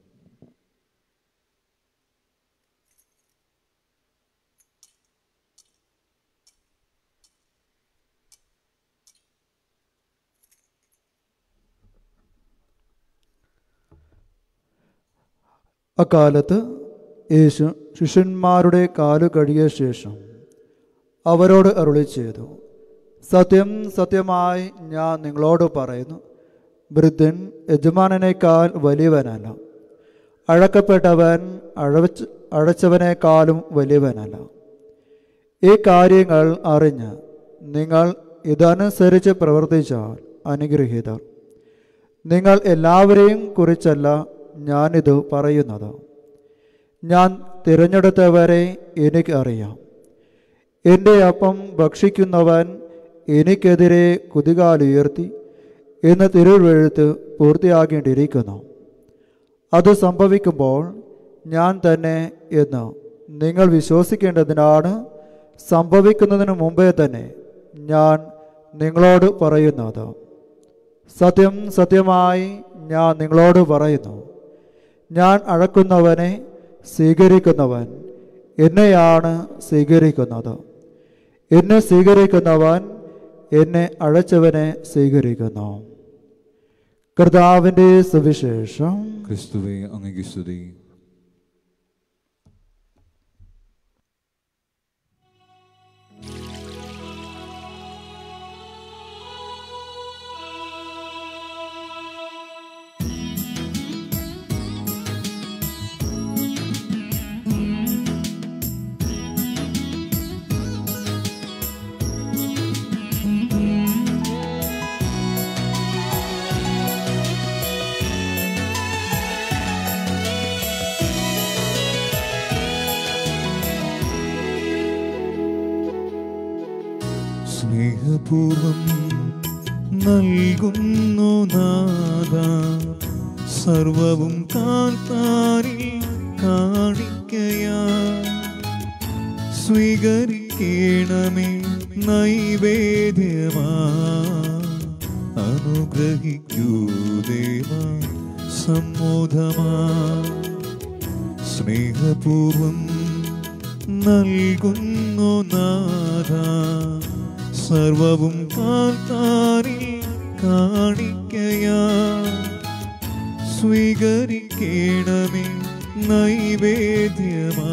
അക്കാലത്ത് യേശു ശിഷ്യന്മാരുടെ കാലു കഴിയ ശേഷം അവരോട് അരുളി ചെയ്തു സത്യം സത്യമായി ഞാൻ നിങ്ങളോട് പറയുന്നു വൃദ്ധൻ യജമാനനേക്കാൾ വലിയവനല്ല അഴക്കപ്പെട്ടവൻ അഴവച്ച് അഴച്ചവനേക്കാളും വലിയവനല്ല ഈ കാര്യങ്ങൾ അറിഞ്ഞ് നിങ്ങൾ ഇതനുസരിച്ച് പ്രവർത്തിച്ചാൽ അനുഗ്രഹീതർ നിങ്ങൾ എല്ലാവരെയും കുറിച്ചല്ല ഞാനിത് പറയുന്നത് ഞാൻ തിരഞ്ഞെടുത്തവരെ എനിക്കറിയാം എൻ്റെ അപ്പം ഭക്ഷിക്കുന്നവൻ എനിക്കെതിരെ കുതികാലുയർത്തി എന്ന് തിരുവെഴുത്ത് പൂർത്തിയാകേണ്ടിയിരിക്കുന്നു അത് സംഭവിക്കുമ്പോൾ ഞാൻ തന്നെ എന്ന് നിങ്ങൾ വിശ്വസിക്കേണ്ടതിനാണ് സംഭവിക്കുന്നതിന് മുമ്പേ തന്നെ ഞാൻ നിങ്ങളോട് പറയുന്നത് സത്യം സത്യമായി ഞാൻ നിങ്ങളോട് പറയുന്നു ഞാൻ അഴക്കുന്നവനെ സ്വീകരിക്കുന്നവൻ എന്നെയാണ് സ്വീകരിക്കുന്നത് എന്നെ സ്വീകരിക്കുന്നവൻ എന്നെ അഴച്ചവനെ സ്വീകരിക്കുന്നു കർത്താവിൻ്റെ സുവിശേഷം ക്രിസ്തുവെ അങ്ങയ്ക്ക് സ്തുതി സ്നേഹപൂർവം നൽകുന്നു നാദ സർവവും കാത്താരിൽ കാണിക്കയാ സ്വീകരിക്കണമേ നൈവേദ്യമാ അനുഗ്രഹിക്കൂ ദേവ സമ്മോദമാ സ്നേഹപൂർവം നൽകുന്നു നാഥ സർവവും കാത്താരിൽ കാണിക്കയാ സ്വീകരിക്കണമേ നൈവേദ്യമാ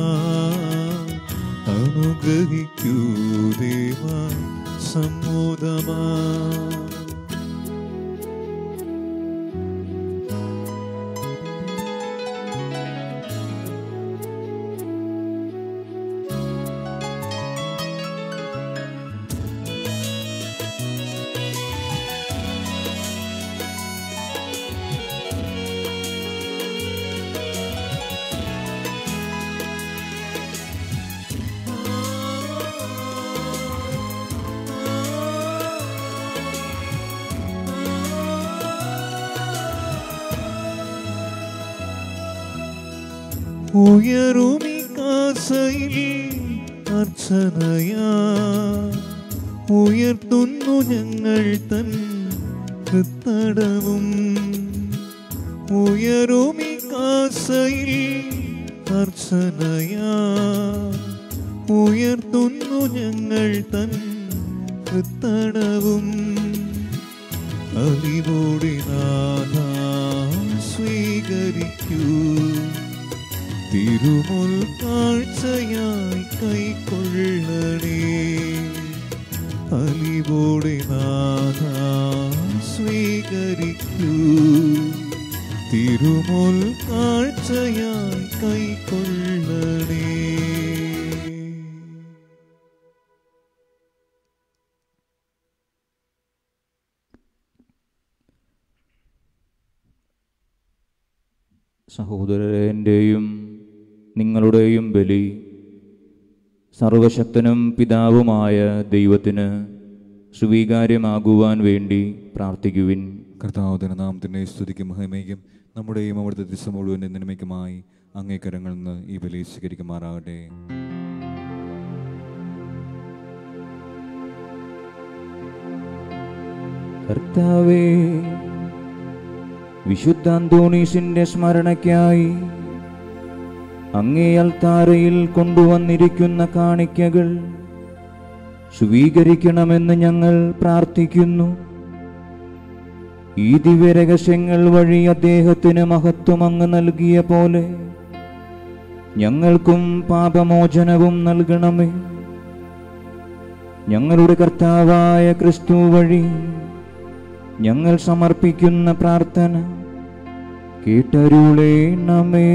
അനുഗ്രഹിക്കൂ ദേവ സമ്മോദമാ ഉയരുമി കാസയിൽ അർച്ചനയാ ഉയർത്തുന്നു ഞങ്ങൾ തൻ കൃത്തടവും ഉയരുമി കാസയിൽ അർച്ചനയാ ഉയർത്തുന്നു ഞങ്ങൾ തൻ കൃത്തടവും അലിവോടെ നാഥ സ്വീകരിക്കൂ തിരുമുൽ കാഴ്ചയായി കൈക്കൊള്ളണേ അലിവോടെ നാഥ സ്വീകരിക്കൂ തിരുമുൽ കാഴ്ചയായി കൈക്കൊള്ളണേ സഹോദരൻ്റെയും നിങ്ങളുടെയും ബലി സർവശക്തനും പിതാവുമായ ദൈവത്തിന് സ്വീകാര്യമാകുവാൻ വേണ്ടി പ്രാർത്ഥിക്കുവിൻ കർത്താവുതന നാമത്തിൻ്റെ സ്തുതിക്കും മഹിമയ്ക്കും നമ്മുടെയും അവിടുത്തെ ദിവസം മുഴുവൻ നന്മയ്ക്കുമായി അങ്ങേക്കരങ്ങളിൽ നിന്ന് ഈ ബലി സ്വീകരിക്കുമാറാകട്ടെ കർത്താവേ വിശുദ്ധ അന്തോണീസിന്റെ സ്മരണയ്ക്കായി അങ്ങേ അൽത്താരയിൽ കൊണ്ടുവന്നിരിക്കുന്ന കാണിക്കകൾ സ്വീകരിക്കണമെന്ന് ഞങ്ങൾ പ്രാർത്ഥിക്കുന്നു ഈ ദിവ്യരഹസ്യങ്ങൾ വഴി അദ്ദേഹത്തിന് മഹത്വം അങ്ങ് നൽകിയ പോലെ ഞങ്ങൾക്കും പാപമോചനവും നൽകണമേ ഞങ്ങളുടെ കർത്താവായ ക്രിസ്തു വഴി ഞങ്ങൾ സമർപ്പിക്കുന്ന പ്രാർത്ഥന കേട്ടരുളേണമേ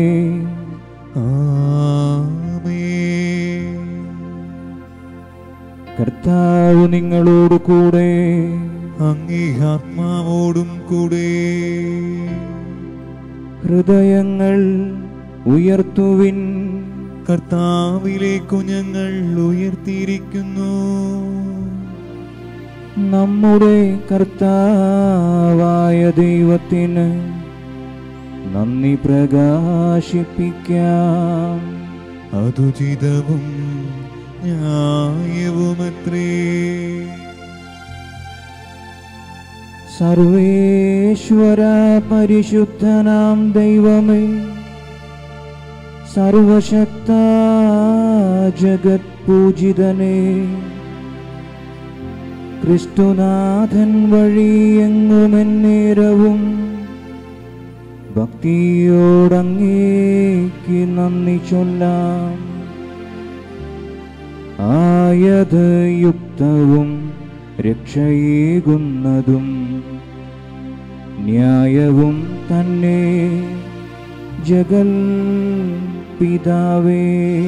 ആമേൻ കർത്താവ് നിങ്ങളോട് കൂടെ അങ്ങേ ആത്മാവോടും കൂടെ ഹൃദയങ്ങൾ ഉയർത്തുവിൻ കർത്താവിലേക്കു ഞങ്ങൾ ഉയർത്തിയിരിക്കുന്നു നമ്മുടെ കർത്താവായ ദൈവത്തിന് നന്ദി പ്രകാശിപ്പിക്കാം അതുചിതവും ന്യായവുമത്രേ സർവേശ്വര പരിശുദ്ധനാം ദൈവമേ സർവശക്ത ജഗത് പൂജിതനേ ക്രിസ്തുനാഥൻ വഴി എങ്ങുമെന്നേരവും ഭക്തിയോടങ്ങേക്ക് നന്ദി ചൊല്ലാം ആയത് യുക്തവും രക്ഷയേകുന്നതും ന്യായവും തന്നെ ജഗൽ പിതാവേ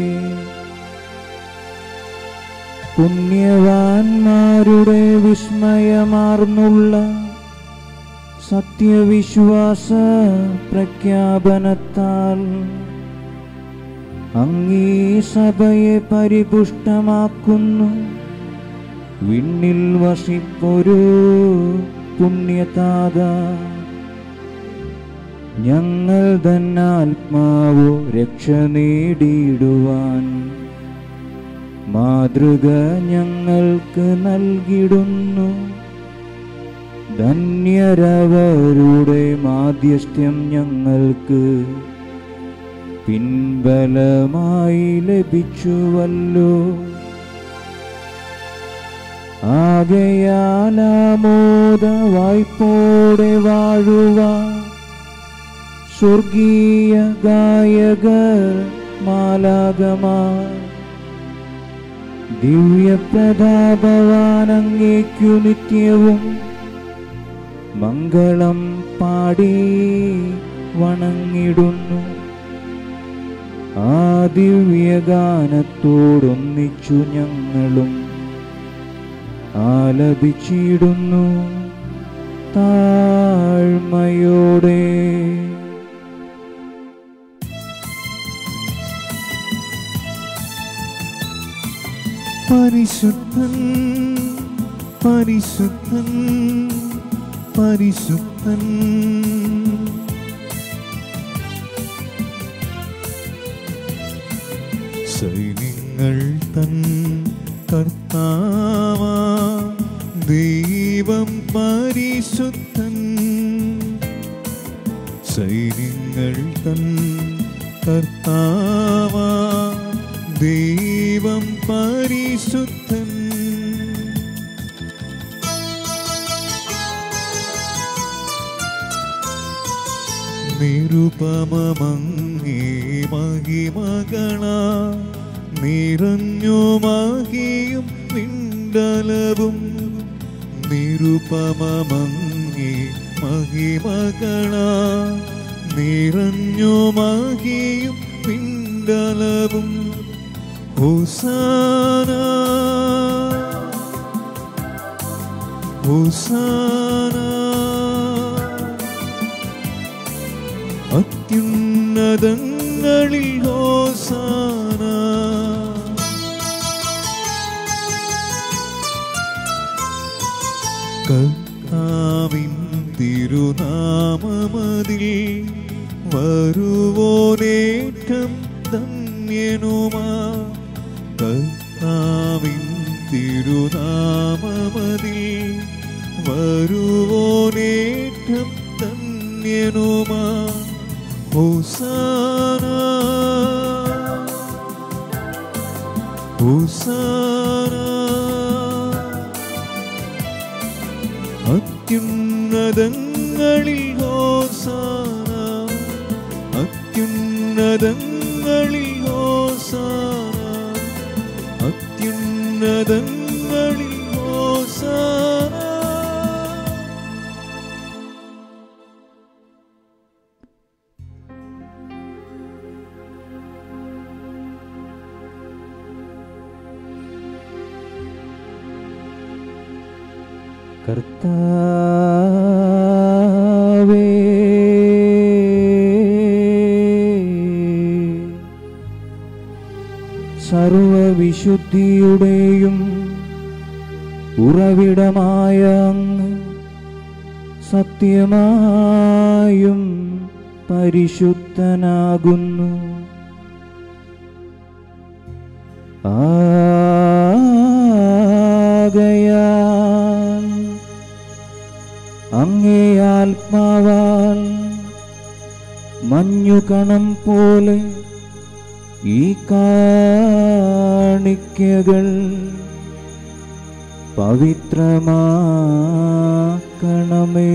പുണ്യവാന്മാരുടെ വിസ്മയമാർന്നുള്ള സത്യവിശ്വാസ പ്രഖ്യാപനത്താൽ അങ്ങീ സഭയെ പരിപുഷ്ടമാക്കുന്നു വിണ്ണിൽ വസിപ്പൊരു പുണ്യതാത ഞങ്ങൾ തന്നാത്മാവോ രക്ഷ നേടിയിടുവാൻ മാതൃക ഞങ്ങൾക്ക് നൽകിടുന്നു ധന്യരവരുടെ മാധ്യസ്ഥ്യം ഞങ്ങൾക്ക് പിൻബലമായി ലഭിച്ചുവല്ലോ ആകയാലാമോദ വായ്പോടെ വാഴുക സ്വർഗീയ ഗായക മാലാകമാ ദിവ്യപ്രതാപവാനങ്ങേക്കു നിത്യവും മംഗളം പാടി വണങ്ങിടുന്നു ആ ദിവ്യഗാനത്തോടൊന്നിച്ചു ഞങ്ങളും ആലപിച്ചിടുന്നു താഴ്മയോടെ പരിശുദ്ധൻ പരിശുദ്ധൻ പരിശുദ്ധൻ സൈന്യങ്ങൾ തൻ കർത്താവ ദൈവം പരിശുദ്ധൻ സൈന്യങ്ങൾ തൻ കർത്താവ ദൈവം പരിശുദ്ധൻ നിരുപമങ്ങേ മഹിമകള നിറഞ്ഞു മഹിയും വിണ്ടലവും നിരുപമങ്ങേ മഹിമകള നിറഞ്ഞു മഹിയും പിണ്ടലവും ഹുസാന ഹുസാന അത്യുന്നതങ്ങളിൽ ഹോസാന കർത്താവിൻ തിരുനാമമതിൽ വരുവോനേറ്റം ധന്യനുമാ കർത്താവിൻ തിരുനാമമതിൽ വരുവോനേറ്റം ധന്യനുമാ ഹോസാന ഹോസാന അത്യുന്നതങ്ങളിൽ ഹോസാന അത്യുന്നതങ്ങളിൽ ഹോസാന അത്യുന്നതങ്ങളിൽ കർത്താവേ സർവവിശുദ്ധിയുടെയും ഉറവിടമായ അങ്ങ് സത്യമായും പരിശുദ്ധനാകുന്നു ആകയാൽ അങ്ങേ ആത്മാവാൽ മഞ്ഞുകണം പോലെ ഈ കാണിക്കകൾ പവിത്രമാക്കണമേ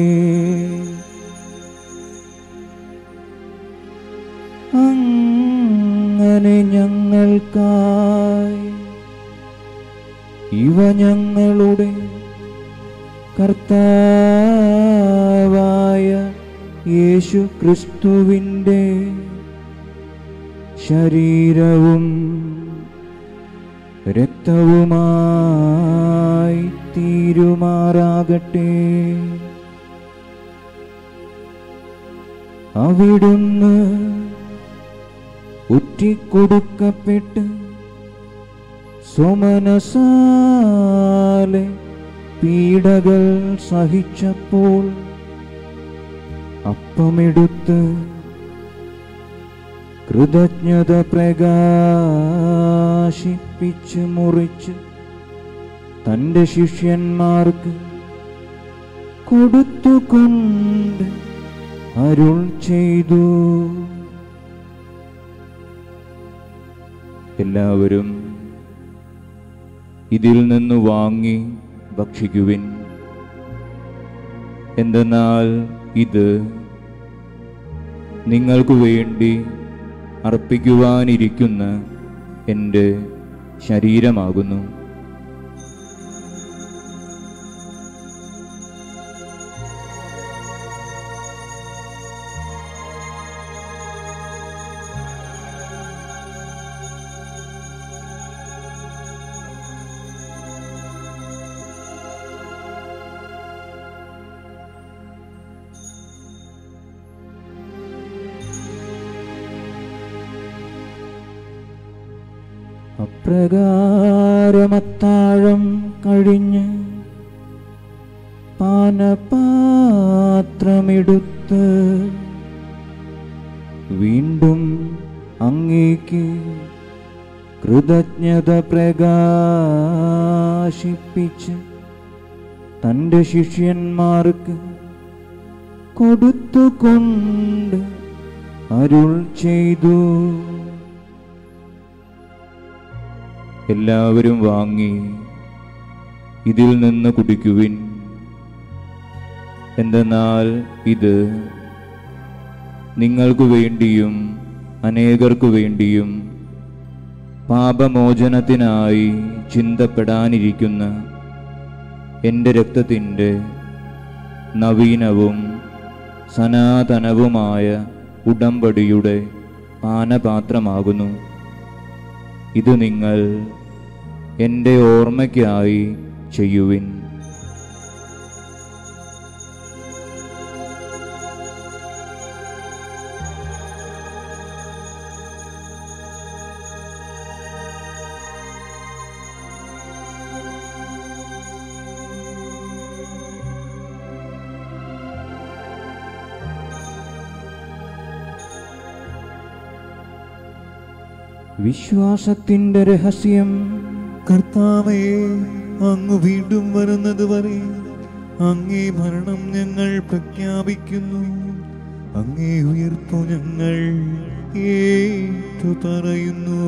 അങ്ങനെ ഞങ്ങൾക്കായി ഇവ ഞങ്ങളുടെ കർത്താവായ യേശു ക്രിസ്തുവിൻ്റെ ശരീരവും രക്തവുമായി തീരുമാറാകട്ടെ അവിടുന്ന് ഉറ്റിക്കൊടുക്കപ്പെട്ട് സോമനസാലെ പീഡകൾ സഹിച്ചപ്പോൾ അപ്പമെടുത്ത് കൃതജ്ഞത പ്രകാശിപ്പിച്ച് മുറിച്ച് തൻ്റെ ശിഷ്യന്മാർക്ക് കൊടുത്തുകൊണ്ട് അരുൾ ചെയ്തു എല്ലാവരും ഇതിൽ നിന്ന് വാങ്ങി ഭക്ഷിക്കുവിൻ എന്തെന്നാൽ ഇത് നിങ്ങൾക്ക് വേണ്ടി അർപ്പിക്കുവാനിരിക്കുന്ന എൻ്റെ ശരീരമാകുന്നു അപ്രകാരമത്താഴം കഴിഞ്ഞ് പാനപാത്രമെടുത്ത് വീണ്ടും അങ്ങേക്ക് കൃതജ്ഞത പ്രകാശിപ്പിച്ച് തൻ്റെ ശിഷ്യന്മാർക്ക് കൊടുത്തുകൊണ്ട് അരുൾ ചെയ്തു എല്ലാവരും വാങ്ങി ഇതിൽ നിന്ന് കുടിക്കുവിൻ എന്തെന്നാൽ ഇത് നിങ്ങൾക്ക് വേണ്ടിയും അനേകർക്കു വേണ്ടിയും പാപമോചനത്തിനായി ചിന്തപ്പെടാനിരിക്കുന്ന എൻ്റെ രക്തത്തിൻ്റെ നവീനവും സനാതനവുമായ ഉടമ്പടിയുടെ പാനപാത്രമാകുന്നു ഇത് നിങ്ങൾ എൻ്റെ ഓർമ്മയ്ക്കായി ചെയ്യുവിൻ വിശ്വാസത്തിൻ്റെ രഹസ്യം കർത്താവേ അങ്ങ് വീണ്ടും വരുന്നത് വരെ അങ്ങേ മരണം ഞങ്ങൾ പ്രഖ്യാപിക്കുന്നു അങ്ങേ ഉയർപ്പു ഞങ്ങൾ ഏറ്റു പറയുന്നു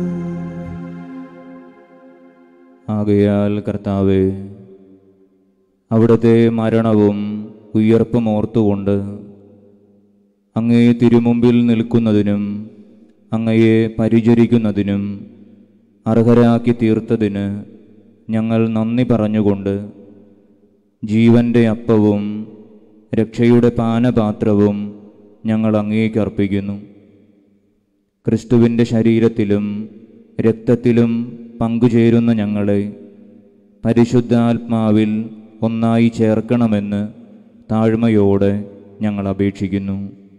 ആകയാൽ കർത്താവെ അവിടുത്തെ മരണവും ഉയർപ്പും ഓർത്തുകൊണ്ട് അങ്ങേ തിരുമുമ്പിൽ നിൽക്കുന്നതിനും അങ്ങയെ പരിചരിക്കുന്നതിനും അർഹരാക്കി തീർത്തതിന് ഞങ്ങൾ നന്ദി പറഞ്ഞുകൊണ്ട് ജീവന്റെ അപ്പവും രക്ഷയുടെ പാനപാത്രവും ഞങ്ങൾ അങ്ങേക്ക് അർപ്പിക്കുന്നു ക്രിസ്തുവിൻ്റെ ശരീരത്തിലും രക്തത്തിലും പങ്കുചേരുന്ന ഞങ്ങളെ പരിശുദ്ധാത്മാവിൽ ഒന്നായി ചേർക്കണമെന്ന് താഴ്മയോടെ ഞങ്ങൾ അപേക്ഷിക്കുന്നു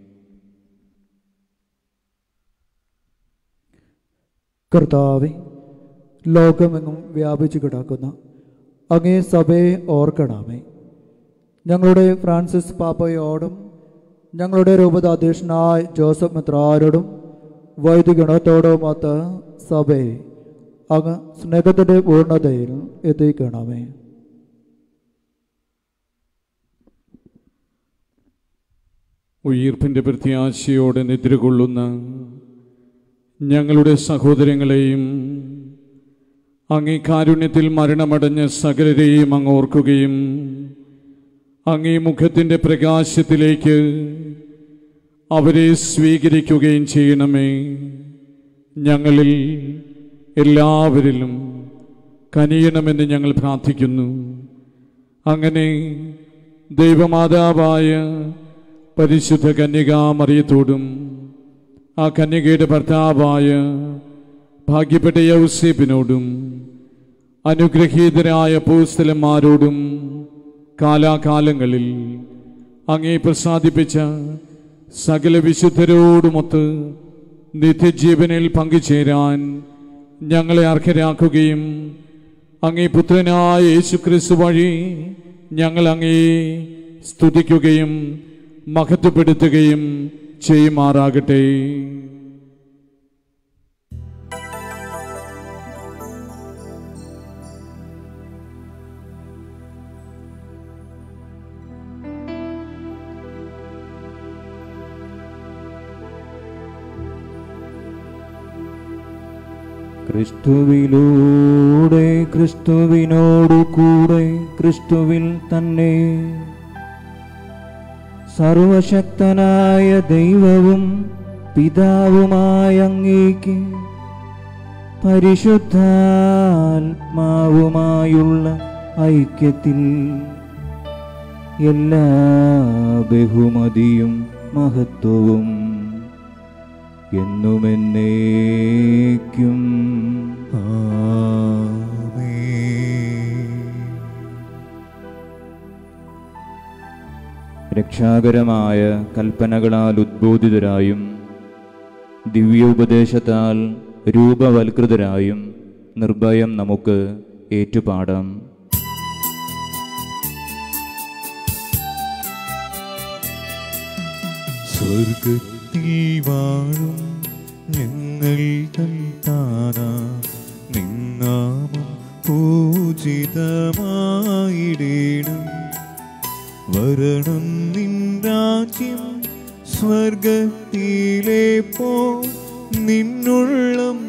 കർത്താവെ ലോകമെങ്ങും വ്യാപിച്ചു കിടക്കുന്ന അങ്ങേ സഭയെ ഓർക്കണമേ ഞങ്ങളുടെ ഫ്രാൻസിസ് പാപ്പയോടും ഞങ്ങളുടെ രൂപതാധ്യക്ഷനായ ജോസഫ് മിത്രാരോടും വൈദികണത്തോടുമൊത്ത് സഭയെ അങ്ങ് സ്നേഹത്തിൻ്റെ പൂർണ്ണതയിൽ എത്തിക്കണമേ ഉയർപ്പിൻ്റെ പ്രത്യാശയോടെ നിദ്രകൊള്ളുന്ന ഞങ്ങളുടെ സഹോദരങ്ങളെയും അങ്ങേ കാരുണ്യത്തിൽ മരണമടഞ്ഞ സകലരെയും അങ്ങ് ഓർക്കുകയും അങ്ങേ മുഖത്തിൻ്റെ പ്രകാശത്തിലേക്ക് അവരെ സ്വീകരിക്കുകയും ചെയ്യണമേ ഞങ്ങളിൽ എല്ലാവരിലും കനിയണമെന്ന് ഞങ്ങൾ പ്രാർത്ഥിക്കുന്നു അങ്ങനെ ദൈവമാതാവായ പരിശുദ്ധ കന്യകാമറിയത്തോടും ആ കന്യകയുടെ ഭർത്താവായ ഭാഗ്യപ്പെട്ട യൗസേപ്പിനോടും അനുഗ്രഹീതരായ പൂസ്ഥലന്മാരോടും കാലാകാലങ്ങളിൽ അങ്ങേ പ്രസാദിപ്പിച്ച സകല വിശുദ്ധരോടുമൊത്ത് നിത്യജീവനിൽ പങ്കുചേരാൻ ഞങ്ങളെ അർഹരാക്കുകയും അങ്ങേ പുത്രനായ യേശുക്രിസ്തു വഴി ഞങ്ങൾ അങ്ങേ സ്തുതിക്കുകയും മഹത്വപ്പെടുത്തുകയും ചെയ്യുമാറാകട്ടെ ക്രിസ്തുവിലൂടെ ക്രിസ്തുവിനോടു കൂടെ ക്രിസ്തുവിൽ തന്നെ സർവശക്തനായ ദൈവവും പിതാവുമായ അങ്ങേക്ക് പരിശുദ്ധാത്മാവുമായുള്ള ഐക്യത്തിൽ എല്ലാ ബഹുമതിയും മഹത്വവും എന്നുമെന്നേക്കും രക്ഷാകരമായ കൽപ്പനകളാൽ ഉദ്ബോധിതരായും ദിവ്യോപദേശത്താൽ രൂപവൽകൃതരായും നിർഭയം നമുക്ക് ഏറ്റുപാടാം സ്വർഗത്തിൽ വാഴും ഞങ്ങൾ താന നിന്നാമം പൂജിതമായിടേണം വരണം നിൻ രാജ്യം സ്വർഗത്തിലെ പോ നിന്നുള്ളം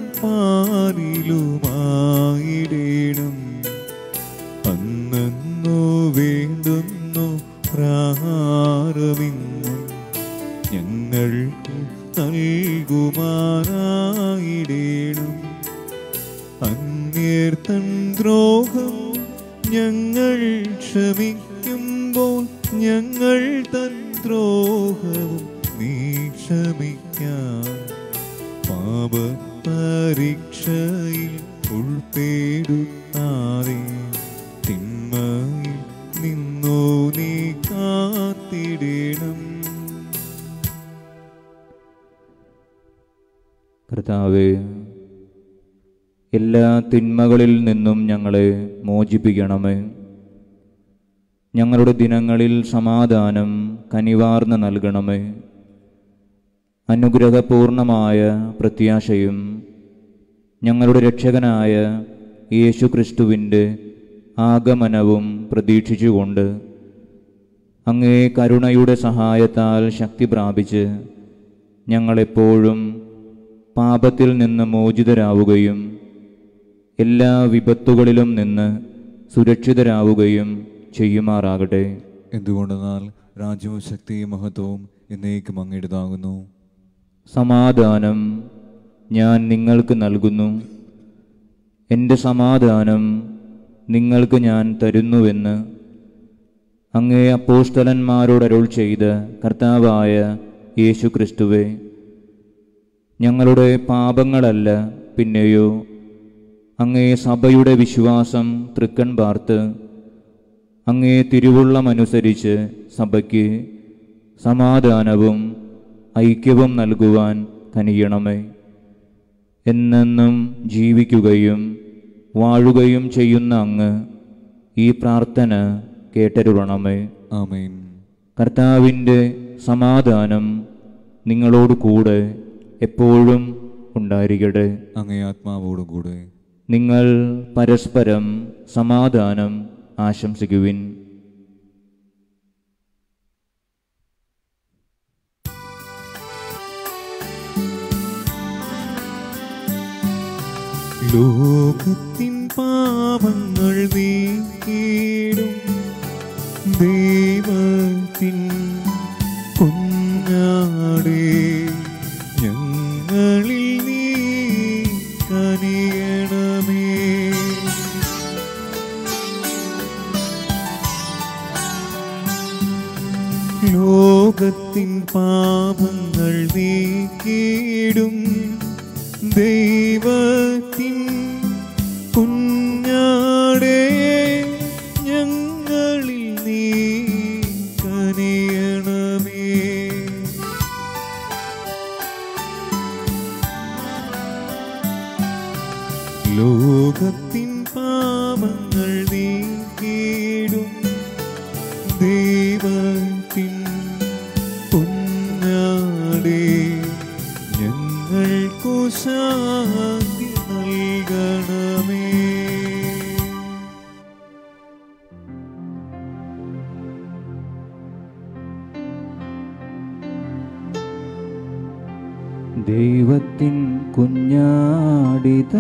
പാരിലുമായിടേണം അന്നു വേണ്ടുന്നു പ്രാഹാരമിന്നും ഞങ്ങൾക്ക് നൽകുമാറായിടേണം അന്യർ തൻ ദ്രോഹം ഞങ്ങൾ ക്ഷമിക്കുമ്പോൾ ഞങ്ങൾ തൻ ദ്രോഹവും നീ ക്ഷമിക്കാം പാപ പരീക്ഷയിൽ ഉൾപ്പെടുത്താതെ തിന്മയിൽ നിന്നോ നീ കാത്തിടണം കർത്താവേ എല്ലാ തിന്മകളിൽ നിന്നും ഞങ്ങളെ മോചിപ്പിക്കണമേ ഞങ്ങളുടെ ദിനങ്ങളിൽ സമാധാനം കനിവാർന്ന് നൽകണമേ അനുഗ്രഹപൂർണമായ പ്രത്യാശയും ഞങ്ങളുടെ രക്ഷകനായ യേശു ക്രിസ്തുവിൻ്റെ ആഗമനവും പ്രതീക്ഷിച്ചുകൊണ്ട് അങ്ങേ കരുണയുടെ സഹായത്താൽ ശക്തി പ്രാപിച്ച് ഞങ്ങളെപ്പോഴും പാപത്തിൽ നിന്ന് മോചിതരാവുകയും എല്ലാ വിപത്തുകളിലും നിന്ന് സുരക്ഷിതരാവുകയും ചെയ്യുമാറാകട്ടെ എന്തുകൊണ്ടെന്നാൽ രാജ്യവും ശക്തിയും മഹത്വവും എന്നേക്കും അങ്ങയുടേതാകുന്നു സമാധാനം ഞാൻ നിങ്ങൾക്ക് നൽകുന്നു എൻ്റെ സമാധാനം നിങ്ങൾക്ക് ഞാൻ തരുന്നുവെന്ന് അങ്ങേ അപ്പോസ്തലന്മാരോട് അരുൾ ചെയ്ത് കർത്താവായ യേശു ക്രിസ്തുവെ ഞങ്ങളുടെ പാപങ്ങളല്ല പിന്നെയോ അങ്ങേ സഭയുടെ വിശ്വാസം തൃക്കൺ പാർത്ത് അങ്ങേ തിരുവുള്ളമനുസരിച്ച് സഭയ്ക്ക് സമാധാനവും ഐക്യവും നൽകുവാൻ കനിയണമേ എന്നെന്നും ജീവിക്കുകയും വാഴുകയും ചെയ്യുന്ന അങ്ങ് ഈ പ്രാർത്ഥന കേട്ടരുളണമേ ആമേൻ കർത്താവിൻ്റെ സമാധാനം നിങ്ങളോട് കൂടെ എപ്പോഴും ഉണ്ടായിരിക്കട്ടെ അങ്ങേ ആത്മാവോടും കൂടെ നിങ്ങൾ പരസ്പരം സമാധാനം ആശംസിക്കുവിൻ ലോകത്തിൻ പാപങ്ങൾ നീക്കിടും ദൈവത്തിൻ കുഞ്ഞാടേ ഞങ്ങളിൽ നീ കനിയണമേ ലോകത്തിൻ പാപങ്ങൾ നീക്കിടും ദൈവത്തിൻ കുഞ്ഞാടേ ഞങ്ങളിൽ നീ കനിയണമേ ലോകത്തിൻ പാപങ്ങൾ നീക്കിടും ദൈവത്തിൻ പൊന്നാടേ ഞങ്ങൾക്കു ശാന്തി നൽകണമേ ദൈവത്തിൻ കുഞ്ഞാടിത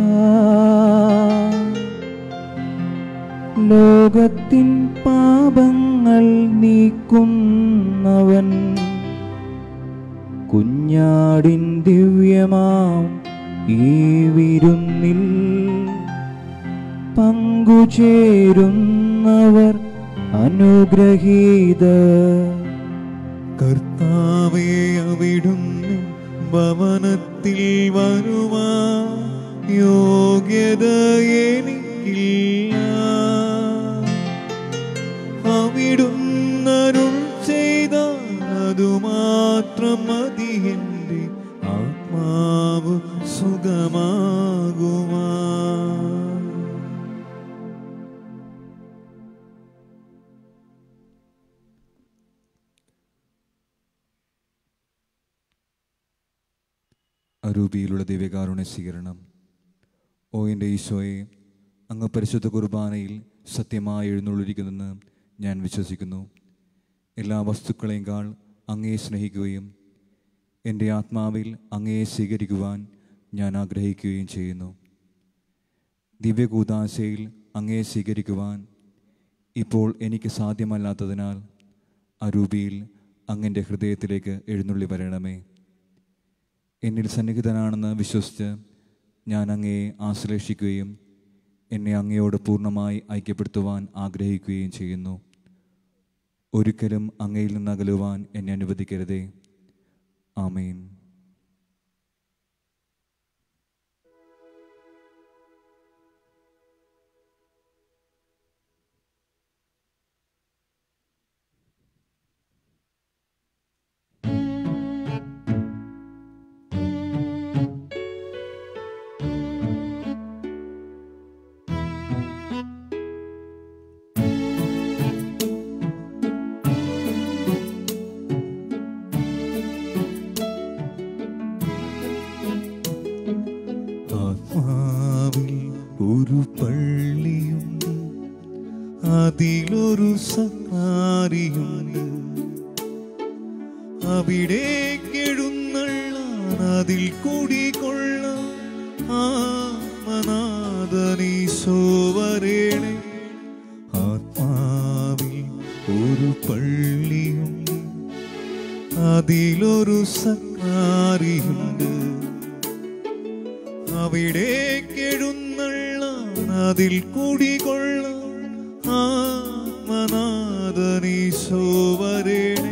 ലോകത്തിൻ പാപങ്ങൾ നീക്കുന്നവൻ കുഞ്ഞാടിൻ ദിവ്യമാം ഈ വിരുന്നിൽ പങ്കുചേരുന്നവർ അനുഗ്രഹീത കർത്താവെ അവിടുന്ന് ഭവനത്തിൽ വരുവാ യോഗ്യത എനിക്കില്ല അവിടുന്നരുൾ ചെയ്ത അതുമാത്രം മതി എൻ്റെ ആത്മാവ് സുഖമാകുമാ അരൂപിയിലുള്ള ദിവ്യകാരുണ്യ സ്വീകരണം ഓ എൻ്റെ ഈശോയെ അങ്ങ് പരിശുദ്ധ കുർബാനയിൽ സത്യമായി എഴുന്നള്ളിരിക്കുന്നെന്ന് ഞാൻ വിശ്വസിക്കുന്നു എല്ലാ വസ്തുക്കളെക്കാൾ അങ്ങയെ സ്നേഹിക്കുകയും എൻ്റെ ആത്മാവിൽ അങ്ങയെ സ്വീകരിക്കുവാൻ ഞാൻ ആഗ്രഹിക്കുകയും ചെയ്യുന്നു ദിവ്യകൂദാശയിൽ അങ്ങയെ സ്വീകരിക്കുവാൻ ഇപ്പോൾ എനിക്ക് സാധ്യമല്ലാത്തതിനാൽ അരൂപിയിൽ അങ്ങൻ്റെ ഹൃദയത്തിലേക്ക് എഴുന്നള്ളി വരണമേ എന്നിൽ സന്നിഹിതനാണെന്ന് വിശ്വസിച്ച് ഞാൻ അങ്ങയെ ആശ്ലേഷിക്കുകയും എന്നെ അങ്ങയോട് പൂർണ്ണമായി ഐക്യപ്പെടുത്തുവാൻ ആഗ്രഹിക്കുകയും ചെയ്യുന്നു ഒരിക്കലും അങ്ങയിൽ നിന്ന് അകലുവാൻ എന്നെ അനുവദിക്കരുതേ ആമേൻ ആത്മാവിൽ ഒരു പള്ളിയുണ്ട് അതിലൊരു സക്കാരിയുണ്ട് അവിടേക്കെഴുന്നള്ളാൻ അതിൽ കുടികൊള്ളാൻ ആത്മനാഥനീശോ വരേണേ ആത്മാവിൽ ഒരു പള്ളിയുണ്ട് അതിലൊരു സക്കാരിയുണ്ട് അവിടേക്കെഴുന്നള്ളാൻ അതിൽ കുടികൊള്ളാൻ ആത്മനാഥനീശോ ഉന്നതനീശോ വരേണേ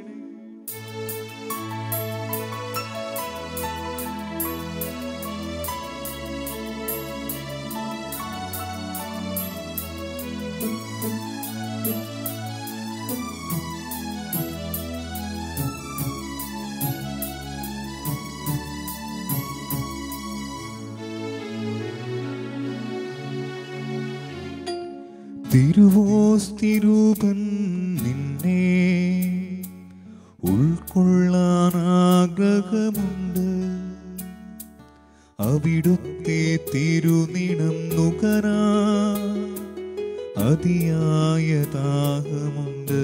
തിരുവോസ്തിരൂപൻ നിന്നെ ഉൾക്കൊള്ളാൻ ആഗ്രഹമുണ്ട് അവിടുത്തെ തിരുനിണം നുകരാ അതിയായ ദാഹമുണ്ട്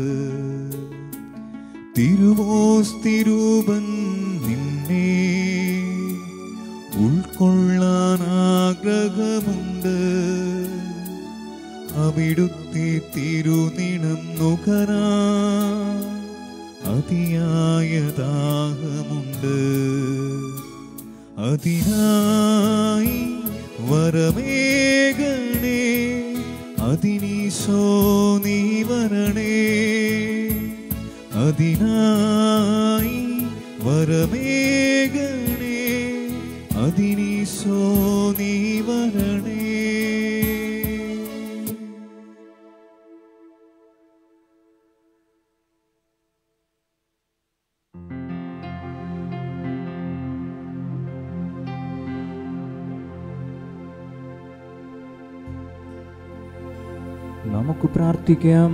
തിരുവോസ്തിരൂപൻ നിന്നെ ഉൾക്കൊള്ളാൻ ആഗ്രഹമുണ്ട് അവിടുത്തെ തിരുനിണം നുകരാ അതിയായ ദാഹമുണ്ട് അതിനായി വരമേകണേ അതിനീശോ നീ വരണേ അതിനായി വരമേകണേ അതിനീശോ നീ വരണേ നമുക്ക് പ്രാർത്ഥിക്കാം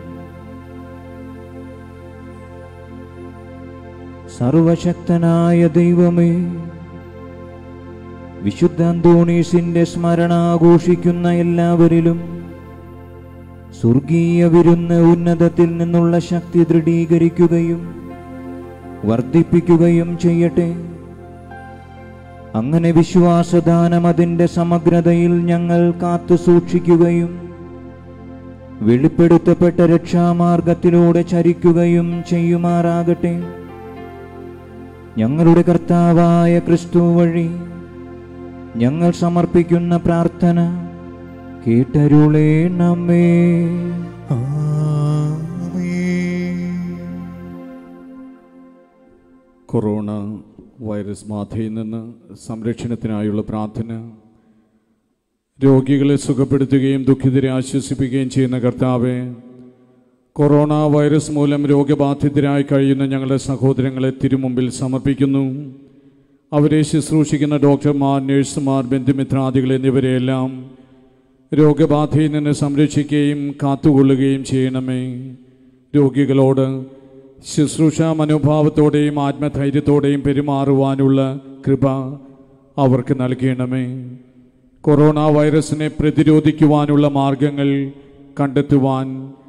സർവശക്തനായ ദൈവമേ വിശുദ്ധ അന്തോണീസിന്റെ സ്മരണ ആഘോഷിക്കുന്ന എല്ലാവരിലും സ്വർഗീയ വിരുന്ന് ഉന്നതത്തിൽ നിന്നുള്ള ശക്തി ദൃഢീകരിക്കുകയും വർദ്ധിപ്പിക്കുകയും ചെയ്യട്ടെ അങ്ങനെ വിശ്വാസദാനം അതിൻ്റെ സമഗ്രതയിൽ ഞങ്ങൾ കാത്തു സൂക്ഷിക്കുകയും വെളിപ്പെടുത്തപ്പെട്ട രക്ഷാമാർഗത്തിലൂടെ ചരിക്കുകയും ചെയ്യുമാറാകട്ടെ ഞങ്ങളുടെ കർത്താവായ ക്രിസ്തു വഴി ഞങ്ങൾ സമർപ്പിക്കുന്ന പ്രാർത്ഥന കേട്ടരുളേണമേ കൊറോണ വൈറസ് ബാധയിൽ നിന്ന് സംരക്ഷണത്തിനായുള്ള പ്രാർത്ഥന രോഗികളെ സുഖപ്പെടുത്തുകയും ദുഃഖിതരെ ആശ്വസിപ്പിക്കുകയും ചെയ്യുന്ന കർത്താവെ കൊറോണ വൈറസ് മൂലം രോഗബാധിതരായി കഴിയുന്ന ഞങ്ങളുടെ സഹോദരങ്ങളെ തിരുമുമ്പിൽ സമർപ്പിക്കുന്നു അവരെ ശുശ്രൂഷിക്കുന്ന ഡോക്ടർമാർ നഴ്സുമാർ ബന്ധുമിത്രാദികൾ എന്നിവരെയെല്ലാം രോഗബാധയിൽ നിന്ന് സംരക്ഷിക്കുകയും കാത്തുകൊള്ളുകയും ചെയ്യണമേ രോഗികളോട് ശുശ്രൂഷ മനോഭാവത്തോടെയും ആത്മധൈര്യത്തോടെയും പെരുമാറുവാനുള്ള കൃപ അവർക്ക് നൽകണമേ കൊറോണ വൈറസിനെ പ്രതിരോധിക്കുവാനുള്ള മാർഗങ്ങൾ കണ്ടെത്തുവാൻ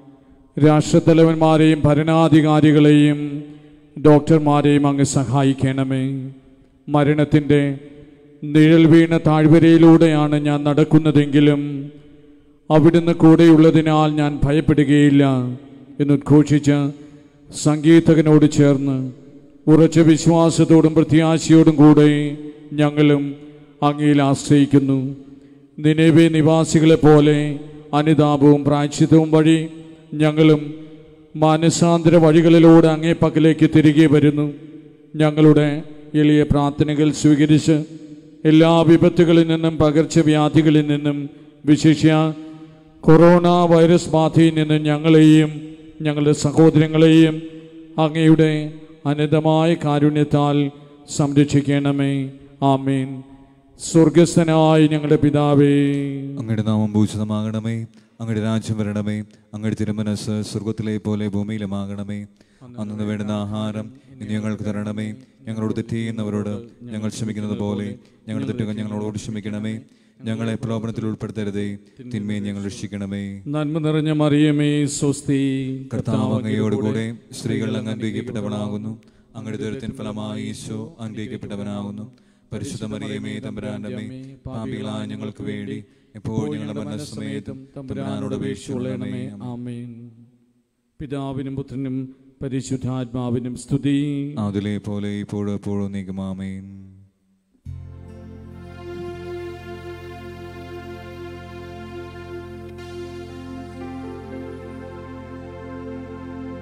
രാഷ്ട്രത്തലവന്മാരെയും ഭരണാധികാരികളെയും ഡോക്ടർമാരെയും അങ്ങ് സഹായിക്കണമേ മരണത്തിൻ്റെ നിഴൽ വീണ താഴ്വരയിലൂടെയാണ് ഞാൻ നടക്കുന്നതെങ്കിലും അവിടുന്ന് കൂടെയുള്ളതിനാൽ ഞാൻ ഭയപ്പെടുകയില്ല എന്നുദ്ഘോഷിച്ച് സംഗീതകനോട് ചേർന്ന് ഉറച്ച വിശ്വാസത്തോടും പ്രത്യാശയോടും കൂടെ ഞങ്ങളും അങ്ങയിൽ ആശ്രയിക്കുന്നു നിലവെ നിവാസികളെ പോലെ അനുതാപവും പ്രായച്ചിത്തവും വഴി ഞങ്ങളും മാനസാന്തര വഴികളിലൂടെ അങ്ങേ പക്കലേക്ക് തിരികെ വരുന്നു ഞങ്ങളുടെ എളിയ പ്രാർത്ഥനകൾ സ്വീകരിച്ച് എല്ലാ വിപത്തുകളിൽ നിന്നും പകർച്ചവ്യാധികളിൽ നിന്നും വിശേഷ്യ കൊറോണ വൈറസ് ബാധയിൽ നിന്നും ഞങ്ങളെയും ഞങ്ങളുടെ സഹോദരങ്ങളെയും അങ്ങയുടെ അനന്തമായ കാരുണ്യത്താൽ സംരക്ഷിക്കണമേ ആമീൻ സ്വർഗസ്ഥനായ ഞങ്ങളുടെ പിതാവേ അങ്ങയുടെ നാമം ഭൂഷിതമാകണമേ അങ്ങയുടെ രാജ്യം വരണമേ അങ്ങയുടെ തിരുമനസ് സ്വർഗത്തിലെ പോലെ ഭൂമിയിലുമാകണമേ അന്നു വേണ്ടുന്ന ആഹാരം ഇനി ഞങ്ങൾക്ക് തരണമേ ഞങ്ങളോട് തെറ്റ് ചെയ്യുന്നവരോട് ഞങ്ങൾ ക്ഷമിക്കുന്നത് പോലെ ഞങ്ങൾ തെറ്റുകൾ ഞങ്ങളോട് ക്ഷമിക്കണമേ ഞങ്ങളെ പ്രലോഭനത്തിൽ ഉൾപ്പെടുത്തരുതേ തിന്മയെ ഞങ്ങൾ രക്ഷിക്കണമേ നന്മ നിറഞ്ഞ മറിയമേ സ്വസ്തി കർത്താവ് അങ്ങയോടുകൂടെ സ്ത്രീകൾ അങ്ങ് അനുഗ്രഹിക്കപ്പെട്ടവനാകുന്നു അങ്ങയുടെ ദുരത്തിൻ ഫലമായി ഈശോ അനുഗ്രഹിക്കപ്പെട്ടവനാകുന്നു പരിശുദ്ധ മറിയമേ തമ്പുരാനമ്മേ പാപികളായ ഞങ്ങൾക്ക് വേണ്ടി എപ്പോഴും ഞങ്ങളുടെ മരണസമയത്തും തമ്പുരാനോട് അപേക്ഷിച്ചുകൊള്ളണമേ ആമേൻ പിതാവിനും പുത്രനും പരിശുദ്ധാത്മാവിനും സ്തുതി അതിലെ പോലെ ഇപ്പോഴും എപ്പോഴും നീക്കുമാമേൻ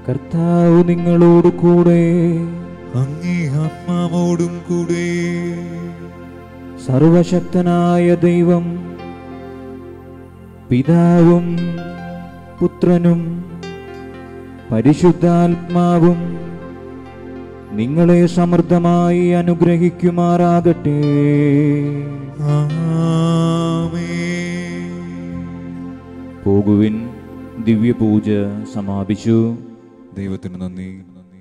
കർത്താവ് നിങ്ങളോട് കൂടെ അങ്ങേ ആത്മാവോടും കൂടെ സർവശക്തനായ ദൈവം പിതാവും പുത്രനും പരിശുദ്ധാത്മാവും നിങ്ങളെ സമൃദ്ധമായി അനുഗ്രഹിക്കുമാറാകട്ടെ ആമേൻ പോകുവിൻ ദിവ്യപൂജ സമാപിച്ചു ദൈവത്തിന് നന്ദി നന്ദി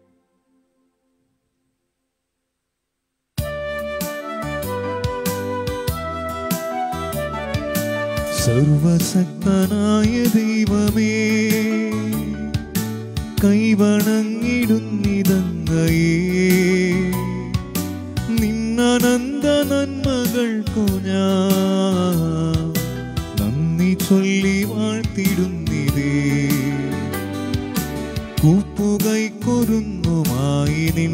സർവശക്തനായ ദൈവമേ കൈവണങ്ങിടുന്നിതങ്ങയേ നിന്നനന്ത നന്മകൾക്കു ഞാൻ നന്ദി ചൊല്ലി വാഴ്ത്തിടുന്നിതേ കൂപ്പുകൈക്കൊരുന്നുമായി നിൻ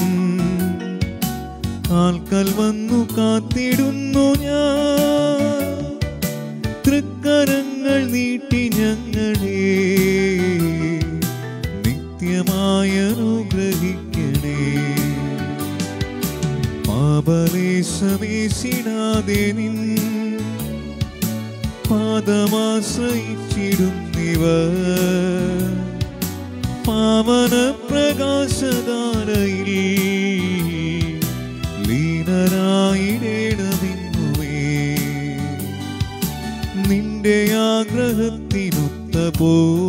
കാൽക്കൽ വന്നു കാത്തിടുന്നു ഞാൻ തൃക്കരങ്ങൾ നീട്ടി ഞങ്ങളെ നിത്യമായ അനുഗ്രഹിക്കണേ പാപലേശമേശിടാതെ നിൻ പാദമാശ്രയിച്ചിടുന്നിവർ പാവന പ്രകാശധാരയിൽ ലീനരായിടേണമിന്നുവേ നിന്റെ ആഗ്രഹത്തിനൊത്ത പോ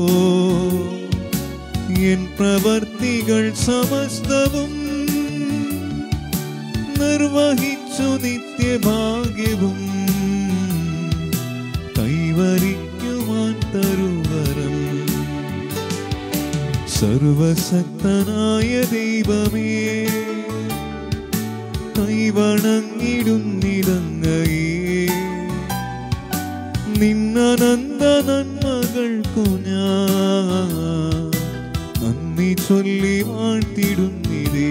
എൻ പ്രവർത്തികൾ സമസ്തവും നിർവഹിച്ചു നിത്യഭാഗ്യവും കൈവരിക്കുവാൻ തരുവരം സർവശക്തനായ ദൈവമേ കൈവണങ്ങിടുന്നിടങ്ങയേ നിന്നനന്ത നന്മകൾക്കു ഞാൻ നന്ദി ചൊല്ലി വാഴ്ത്തിടുന്നിതേ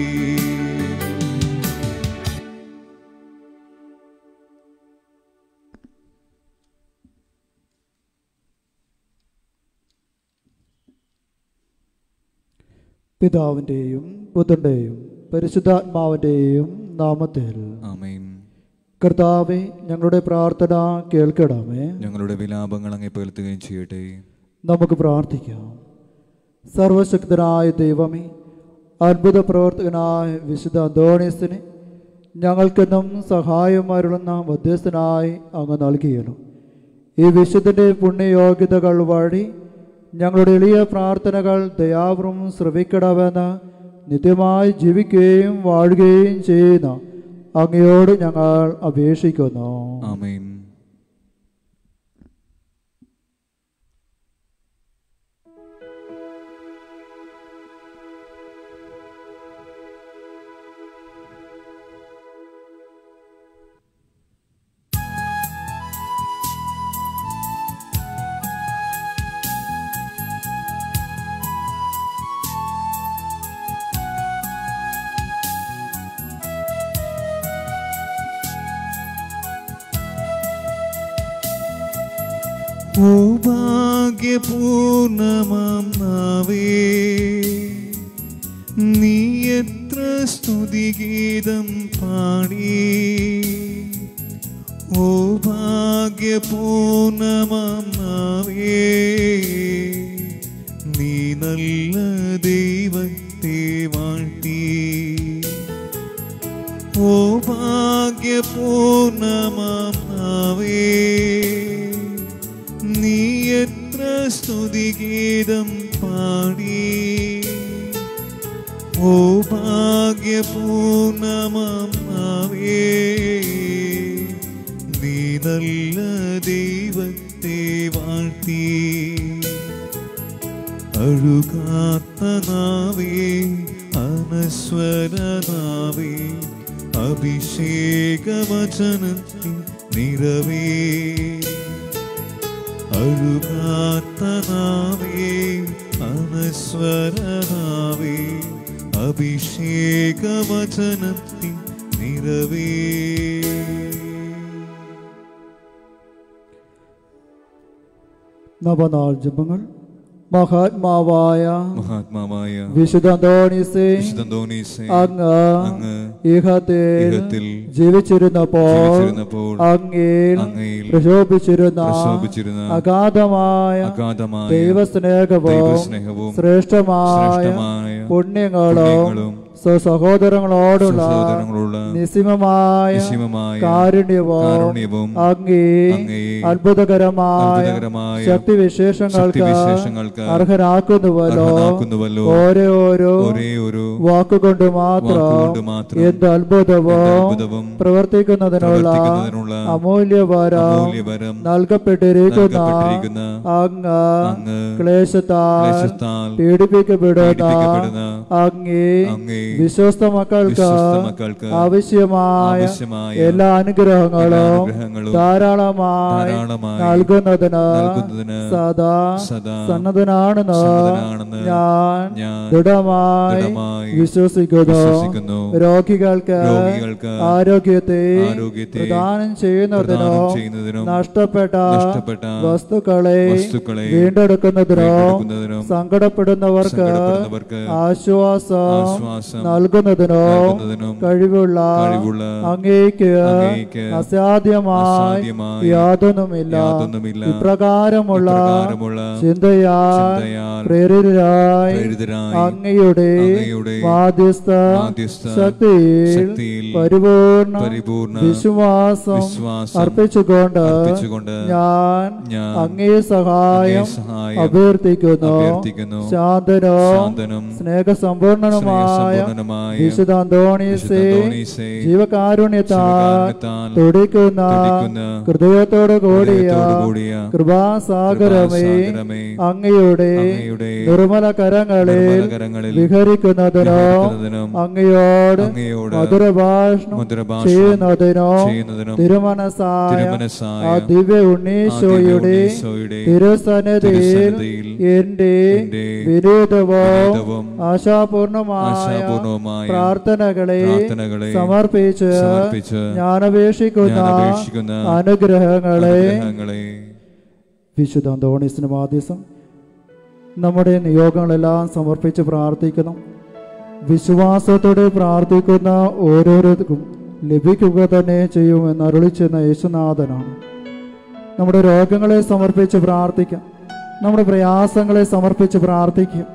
പിതാവിൻ്റെയും പുത്രൻ്റെയും പരിശുദ്ധാത്മാവിൻ്റെയും നാമത്തിൽ ആമേൻ കർത്താവെ ഞങ്ങളുടെ പ്രാർത്ഥന കേൾക്കണമേ ഞങ്ങളുടെ വിലാപങ്ങൾ അങ്ങേ പകർത്തുകയും ചെയ്യട്ടെ നമുക്ക് പ്രാർത്ഥിക്കാം സർവശക്തനായ ദൈവമേ അത്ഭുത പ്രവർത്തകനായ വിശുദ്ധ അന്തോണീസിന് ഞങ്ങൾക്കെന്നും സഹായം അരുളുന്ന മധ്യസ്ഥനായി അങ്ങ് നൽകിയല്ലോ ഈ വിശുദ്ധൻ്റെ പുണ്യയോഗ്യതകൾ വഴി ഞങ്ങളുടെ എളിയ പ്രാർത്ഥനകൾ ദയാപുറം ശ്രവിക്കണമെന്ന് നിത്യമായി ജീവിക്കുകയും വാഴുകയും ചെയ്യുന്ന അങ്ങയോട് ഞങ്ങൾ അപേക്ഷിക്കുന്നു ആമേൻ ഓ ഭാഗ്യപൂർണമാം നാവേ നീ എത്ര സ്തുതിഗീതം പാടി ഓ ഭാഗ്യപൂർണമാം നാവേ നീ നല്ല ദൈവത്തെ വാഴ്ത്തി ഓ ഭാഗ്യപൂർണമാം നാവേ നീ എത്ര സ്തുതിഗീതം പാടി ഓ ഭാഗ്യപൂർണമാം നാവേ നീ നല്ല ദൈവത്തെ വാഴ്ത്തി അഴുകാത്ത നാവേ അനശ്വരനാവേ അഭിഷേകവചനത്തിൻ നിറവേ അഴുകാത്ത നാവേ അനശ്വരനാവേ അഭിഷേകവചനത്തിൻ നിറവേ നവനാൾ ജപങ്ങൾ മഹാത്മാവായ മഹാത്മാവായ വിശുദ്ധ അന്തോണീസേ വിശുദ്ധ അന്തോണീസേ, അങ്ങ് അങ്ങ് ഇഹത്തിൽ ഇഹത്തിൽ ജീവിച്ചിരുന്നപ്പോൾ ജീവിച്ചിരുന്നപ്പോൾ അങ്ങയിൽ അങ്ങയിൽ പ്രശോഭിച്ചിരുന്ന പ്രശോഭിച്ചിരുന്ന അഗാധമായ അഗാധമായ ദൈവസ്നേഹവും ദൈവസ്നേഹവും ശ്രേഷ്ഠമായ ശ്രേഷ്ഠമായ പുണ്യങ്ങളും പുണ്യങ്ങളും സഹോദരങ്ങളോടുള്ള സഹോദരങ്ങളോടുള്ള നിസിമമായ നിസ്സീമമായ കാരുണ്യവും കാരുണ്യവും അങ്ങേ അങ്ങേ അത്ഭുതകരമായ അത്ഭുതകരമായ ശക്തിവിശേഷങ്ങൾക്ക് ശക്തിവിശേഷങ്ങൾക്ക് അർഹരാക്കുന്നുവല്ലോ അർഹനാക്കുന്നുവല്ലോ. ഓരോ ഓരോ ഒരേ ഒരു വാക്കുകൊണ്ട് മാത്രം വാക്കുകൊണ്ട് മാത്രം എന്ത് അത്ഭുതവും എന്ത് അത്ഭുതവും പ്രവർത്തിക്കുന്നതിനുള്ള പ്രവർത്തിക്കുന്നതിനുള്ള അമൂല്യവരം അമൂല്യവരം നൽകപ്പെട്ടിരിക്കുന്ന നൽകപ്പെട്ടിരിക്കുന്ന അങ്ങ് അങ്ങ് ക്ലേശത്താൽ ക്ലേശത്താൽ പീഡിപ്പിക്കപ്പെടുന്ന പീഡിപ്പിക്കപ്പെടുന്ന അങ്ങേ അങ്ങേ വിശ്വസ്ത മക്കൾക്ക് വിശ്വസ്ത മക്കൾക്ക് ആവശ്യമായ ആവശ്യമായ എല്ലാ അനുഗ്രഹങ്ങളും എല്ലാ അനുഗ്രഹങ്ങളും ധാരാളമായി ധാരാളമായി നൽകുന്നതിന് നൽകുന്നതിന് സദാ സദാ സന്നദ്ധനാണെന്ന് സന്നദ്ധനാണെന്ന് ഞാൻ ഞാൻ ദൃഢമായി ദൃഢമായി വിശ്വസിക്കുന്നു വിശ്വസിക്കുന്നു. രോഗികൾക്ക് രോഗികൾക്ക് ആരോഗ്യത്തെ ആരോഗ്യത്തെ പ്രദാനം ചെയ്യുന്നതിനും പ്രദാനം ചെയ്യുന്നതിനും നഷ്ടപ്പെട്ട നഷ്ടപ്പെട്ട വസ്തുക്കളെ വസ്തുക്കളെ വീണ്ടെടുക്കുന്നതിനും വീണ്ടെടുക്കുന്നതിനും സങ്കടപ്പെടുന്നവർക്ക് സങ്കടപ്പെടുന്നവർക്ക് ആശ്വാസം ആശ്വാസം നൽകുന്നതിനും നൽകുന്നതിനും കഴിവുള്ള കഴിവുള്ള അങ്ങേക്ക് അങ്ങേക്ക് അസാധ്യമായി അസാധ്യമായി യാതൊന്നുമില്ല യാതൊന്നുമില്ല. ഇപ്രകാരമുള്ള ഇപ്രകാരമുള്ള ചിന്തയാൽ ചിന്തയാൽ പ്രേരിതരായി പ്രേരിതരായി അങ്ങയുടെ അങ്ങയുടെ മാധ്യസ്ഥ മാധ്യസ്ഥ ശക്തിയിൽ ശക്തിയിൽ പരിപൂർണ പരിപൂർണ വിശ്വാസം വിശ്വാസം അർപ്പിച്ചുകൊണ്ട് അർപ്പിച്ചുകൊണ്ട് ഞാൻ ഞാൻ അങ്ങേ സഹായം അങ്ങേ സഹായം അഭ്യർത്ഥിക്കുന്നു അഭ്യർത്ഥിക്കുന്നു. ശാന്തനും ശാന്തനും സ്നേഹസമ്പൂർണനുമായ സ്നേഹസമ്പൂർണ്ണനുമായ വിശുദ്ധ അന്തോണീസേ അന്തോണീസേ, ജീവകാരുണ്യത്താൽ ജീവകാരുണ്യത്താൽ തുടിക്കുന്ന തുടിക്കുന്ന ഹൃദയത്തോടു കൂടിയ ഹൃദയത്തോടു കൂടിയ കൃപാസാഗരമേ കൃപാസാഗരമേ, അങ്ങയുടെ അങ്ങയുടെ നിർമ്മല കരങ്ങളിൽ നിർമ്മല കരങ്ങളിൽ വിഹരിക്കുന്നതിനോ വിഹരിക്കുന്നതിനും അങ്ങയോട് അങ്ങയോട് മധുരഭാഷണം മധുരഭാഷണം ചെയ്യുന്നതിനോ ചെയ്യുന്നതിനും തിരുമനസായ തിരുമനസ്സായ ആ ദിവ്യ ഉണ്ണീശോയുടെ ഉണ്ണീശോയുടെ തിരുസന്നിധിയിൽ തിരുസന്നിധിയിൽ എന്റെ എന്റെ വിനീതവും വിനീതവും ആശാപൂർണമായ ആശാപൂർണവുമായ പ്രാർത്ഥനകളെ പ്രാർത്ഥനകളെ സമർപ്പിച്ച് സമർപ്പിച്ച് ഞാൻ അപേക്ഷിക്കുന്ന ഞാൻ അപേക്ഷിക്കുന്ന അനുഗ്രഹങ്ങളെ അനുഗ്രഹങ്ങളെ വിശുദ്ധ അന്തോണീസിന് മാധ്യസം നമ്മുടെ നിയോഗങ്ങളെല്ലാം സമർപ്പിച്ച് പ്രാർത്ഥിക്കണം വിശ്വാസത്തോടെ പ്രാർത്ഥിക്കുന്ന ഓരോരുത്തർക്കും ലഭിക്കുക തന്നെ ചെയ്യുമെന്ന് അരുളിച്ചെന്ന യേശുനാഥനാണ് നമ്മുടെ രോഗങ്ങളെ സമർപ്പിച്ച് പ്രാർത്ഥിക്കാം നമ്മുടെ പ്രയാസങ്ങളെ സമർപ്പിച്ച് പ്രാർത്ഥിക്കാം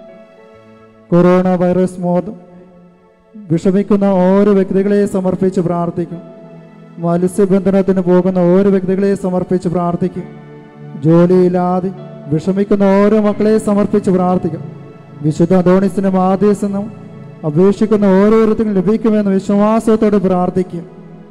കൊറോണ വൈറസ് മോദം വിഷമിക്കുന്ന ഓരോ വ്യക്തികളെ സമർപ്പിച്ച് പ്രാർത്ഥിക്കും മത്സ്യബന്ധനത്തിന് പോകുന്ന ഓരോ വ്യക്തികളെ സമർപ്പിച്ച് പ്രാർത്ഥിക്കും ജോലിയില്ലാതെ വിഷമിക്കുന്ന ഓരോ മക്കളെ സമർപ്പിച്ച് പ്രാർത്ഥിക്കും വിശുദ്ധ അദോണിസിന്റെ മാധ്യസ്ഥനം അപേക്ഷിക്കുന്ന ഓരോരുത്തരും ലഭിക്കുമെന്ന് വിശ്വാസത്തോടെ പ്രാർത്ഥിക്കും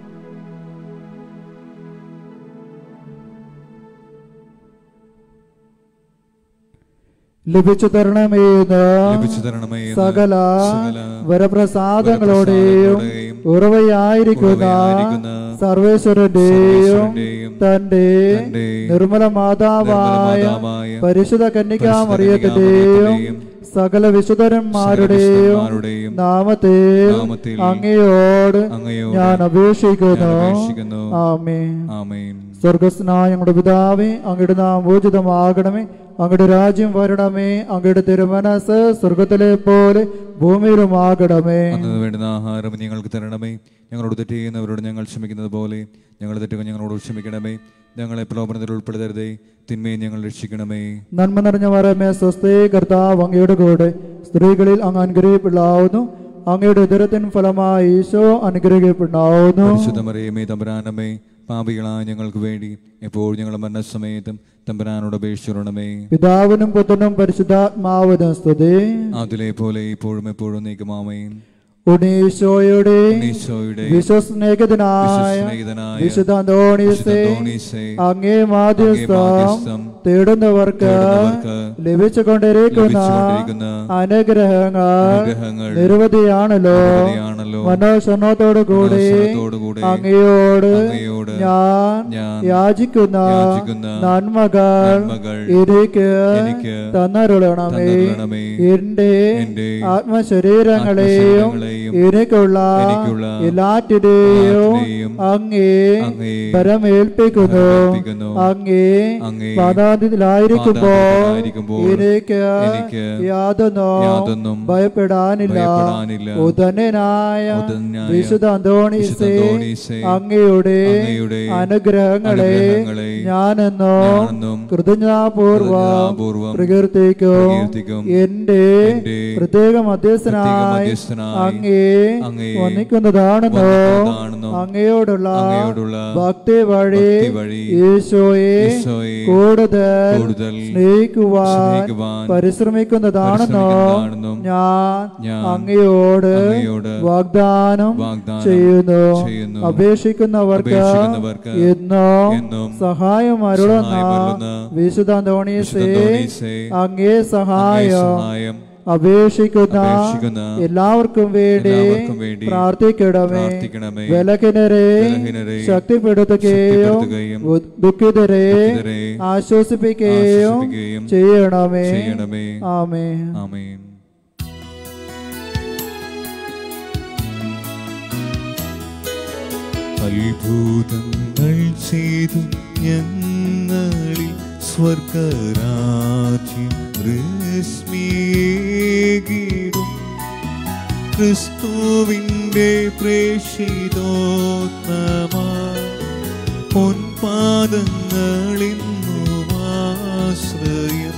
ലഭിച്ചു തരണമേ എന്ന് ലഭിച്ചു തരണമേ എന്ന് സകല സകല വരപ്രസാദങ്ങളുടെയും വരപ്രസാദങ്ങളുടെയും ഉറവയായിരിക്കുന്ന ഉറവയായിരിക്കുന്ന സർവേശ്വരന്റെയും സർവേശ്വരന്റെയും തന്റെ തന്റെ നിർമ്മല മാതാവായ നിർമ്മലമാതാവായ പരിശുദ്ധ കന്യകാമറിയത്തിന്റെയും കന്യകാമറിയത്തിന്റെയും സകല വിശുദ്ധരന്മാരുടെയും വിശുദ്ധന്മാരുടെയും നാമത്തിൽ നാമത്തിൽ അങ്ങയോട് അങ്ങയോട് ഞാൻ അപേക്ഷിക്കുന്നു ഞാൻ അപേക്ഷിക്കുന്നു. ആമേൻ ആമേൻ സ്വർഗസ്നായ ഞങ്ങളുടെ പിതാവേ അങ്ങയുടെ നാം ഊർജിതമാകണമേ അങ്ങയുടെ രാജ്യം വരണമേ അങ്ങയുടെ തിരുമനസ് സ്വർഗത്തിലെ പോലെ ഭൂമിയിലുമാകണമേ അന്ന് വേണ്ടുന്ന ആഹാരം ഞങ്ങൾക്ക് തരണമേ ഞങ്ങളോട് തെറ്റ് ചെയ്യുന്നവരോട് ഞങ്ങൾ ക്ഷമിക്കുന്നത് പോലെ ഞങ്ങളുടെ തെറ്റുകൾ ഞങ്ങളോട് ക്ഷമിക്കണമേ ഞങ്ങളെ പ്രലോഭനത്തിൽ ഉൾപ്പെടുത്തരുതേ തിന്മയെ ഞങ്ങൾ രക്ഷിക്കണമേ നന്മ നിറഞ്ഞ വരമേ സ്വസ്ഥേ കർത്താവ് അങ്ങയുടെ കൂടെ സ്ത്രീകളിൽ അങ്ങ് അനുഗ്രഹിക്കപ്പെടാവുന്നു അങ്ങയുടെ ഉദരത്തിൻ ഫലമായി ഈശോ അനുഗ്രഹിക്കപ്പെടാവുന്നു പരിശുദ്ധമറിയമേ തമ്പരാനമേ പാപികളായ ഞങ്ങൾക്ക് വേണ്ടി എപ്പോൾ ഞങ്ങളുടെ മരണസമയത്തും തമ്പരാനോട് അപേക്ഷിച്ചിരണമേ പിതാവിനും പുത്രനും പരിശുദ്ധാത്മാവിനും സ്തുതി അതിലെ പോലെ ഇപ്പോഴും എപ്പോഴും നീക്കുമാമേൻ ഉണീശോയുടെ ഉണ്ണീശോയുടെ വിശ്വസ്നേഹിതനായ വിശ്വസ്നേഹിതനായ വിശുദ്ധ അന്തോണീസേ അന്തോണീസേ, അങ്ങേ മാധ്യസ്ഥം മാധ്യസ്ഥം തേടുന്നവർക്ക് തേടുന്നവർക്ക് ലഭിച്ചുകൊണ്ടിരിക്കുന്ന ലഭിച്ചുകൊണ്ടിരിക്കുന്ന അനുഗ്രഹങ്ങൾ അനുഗ്രഹങ്ങൾ നിരവധിയാണല്ലോ നിരവധിയാണല്ലോ. മനോഷണത്തോടു കൂടി മനോഷണത്തോടുകൂടി അങ്ങയോട് അങ്ങയോട് ഞാൻ ഞാൻ യാചിക്കുന്ന യാചിക്കുന്ന നന്മകൾ നന്മകൾ എനിക്ക് എനിക്ക് തന്നരുളണമേ തന്നരുളണമേ. എന്റെ എന്റെ ആത്മശരീരങ്ങളെയും ആത്മശരീരങ്ങളെയും എല്ലാറ്റിനെയും എനിക്കുള്ള എനിക്കുള്ള എല്ലാറ്റിനെയും എല്ലാറ്റിനെയും അങ്ങേ അങ്ങേ പരമേൽപ്പിക്കുന്നു പരമേൽപ്പിക്കുന്നു. അങ്ങേ അങ്ങേ പാതാതിലായിരിക്കുമ്പോൾ പാതാളത്തിലായിരിക്കുമ്പോൾ എനിക്ക് എനിക്ക് യാതൊന്നും യാതൊന്നും ഭയപ്പെടാനില്ല ഭയപ്പെടാനില്ല. ഉദന്നനായ ഉദന്നനായ വിശുദ്ധ അന്തോണീസേ വിശുദ്ധ അന്തോണീസേ, അങ്ങയുടെ അങ്ങയുടെ അനുഗ്രഹങ്ങളെ അനുഗ്രഹങ്ങളെ ഞാനെന്നോ ഞാനെന്നും കൃതജ്ഞാപൂർവം കൃതജ്ഞതാപൂർവം പ്രകീർത്തിക്കും പ്രകീർത്തിക്കും. എന്റെ എന്റെ പ്രത്യേക മധ്യസ്ഥനായി മധ്യസ്ഥനായി അങ്ങേ അങ്ങേ വന്ദിക്കുന്നതാണെന്നോ വന്ദിക്കുന്നതാണെന്നോ അങ്ങയോടുള്ള അങ്ങയോടുള്ള ഭക്തി വഴി ഭക്തി വഴി ഈശോയെ ഈശോയെ കൂടുതൽ കൂടുതൽ സ്നേഹിക്കുവാൻ സ്നേഹിക്കുവാൻ പരിശ്രമിക്കുന്നതാണെന്നോ പരിശ്രമിക്കുന്നതാണെന്നും ഞാൻ ഞാൻ അങ്ങയോട് അങ്ങയോട് വാഗ്ദാനം വാഗ്ദാനം ചെയ്യുന്നു ചെയ്യുന്നു. അപേക്ഷിക്കുന്നവർക്ക് അപേക്ഷിക്കുന്നവർക്ക് എന്നും എന്നും സഹായം അരുളുന്ന സഹായമരുളുന്ന വിശുദ്ധ അന്തോണീസേ വിശുദ്ധ അന്തോണീസേ, അങ്ങേ അങ്ങേ സഹായം സഹായം അപേക്ഷിക്കുന്ന അപേക്ഷിക്കുന്ന എല്ലാവർക്കും വേണ്ടി എല്ലാവർക്കും വേണ്ടി പ്രാർത്ഥിക്കണമേ പ്രാർത്ഥിക്കണമേ. ബലഹീനരെ ബലഹീനരെ ശക്തിപ്പെടുത്തുകയും ശക്തിപ്പെടുത്തുകയും ഉ- ദുഃഖിതരെ ദുഃഖിതരെ ആശ്വസിപ്പിക്കുകയും ആശ്വസിപ്പിക്കുകയും ചെയ്യണമേ ചെയ്യണമേ ആമേ ആമേൻ അത്ഭുതങ്ങൾ ചെയ്തു ഞങ്ങളിൽ സ്വർഗരാജ്യം രശ്മിയേകിടും ക്രിസ്തുവിൻ്റെ പ്രേഷിതോത്തമ പൊൻപാദങ്ങളിന്നുമാശ്രയം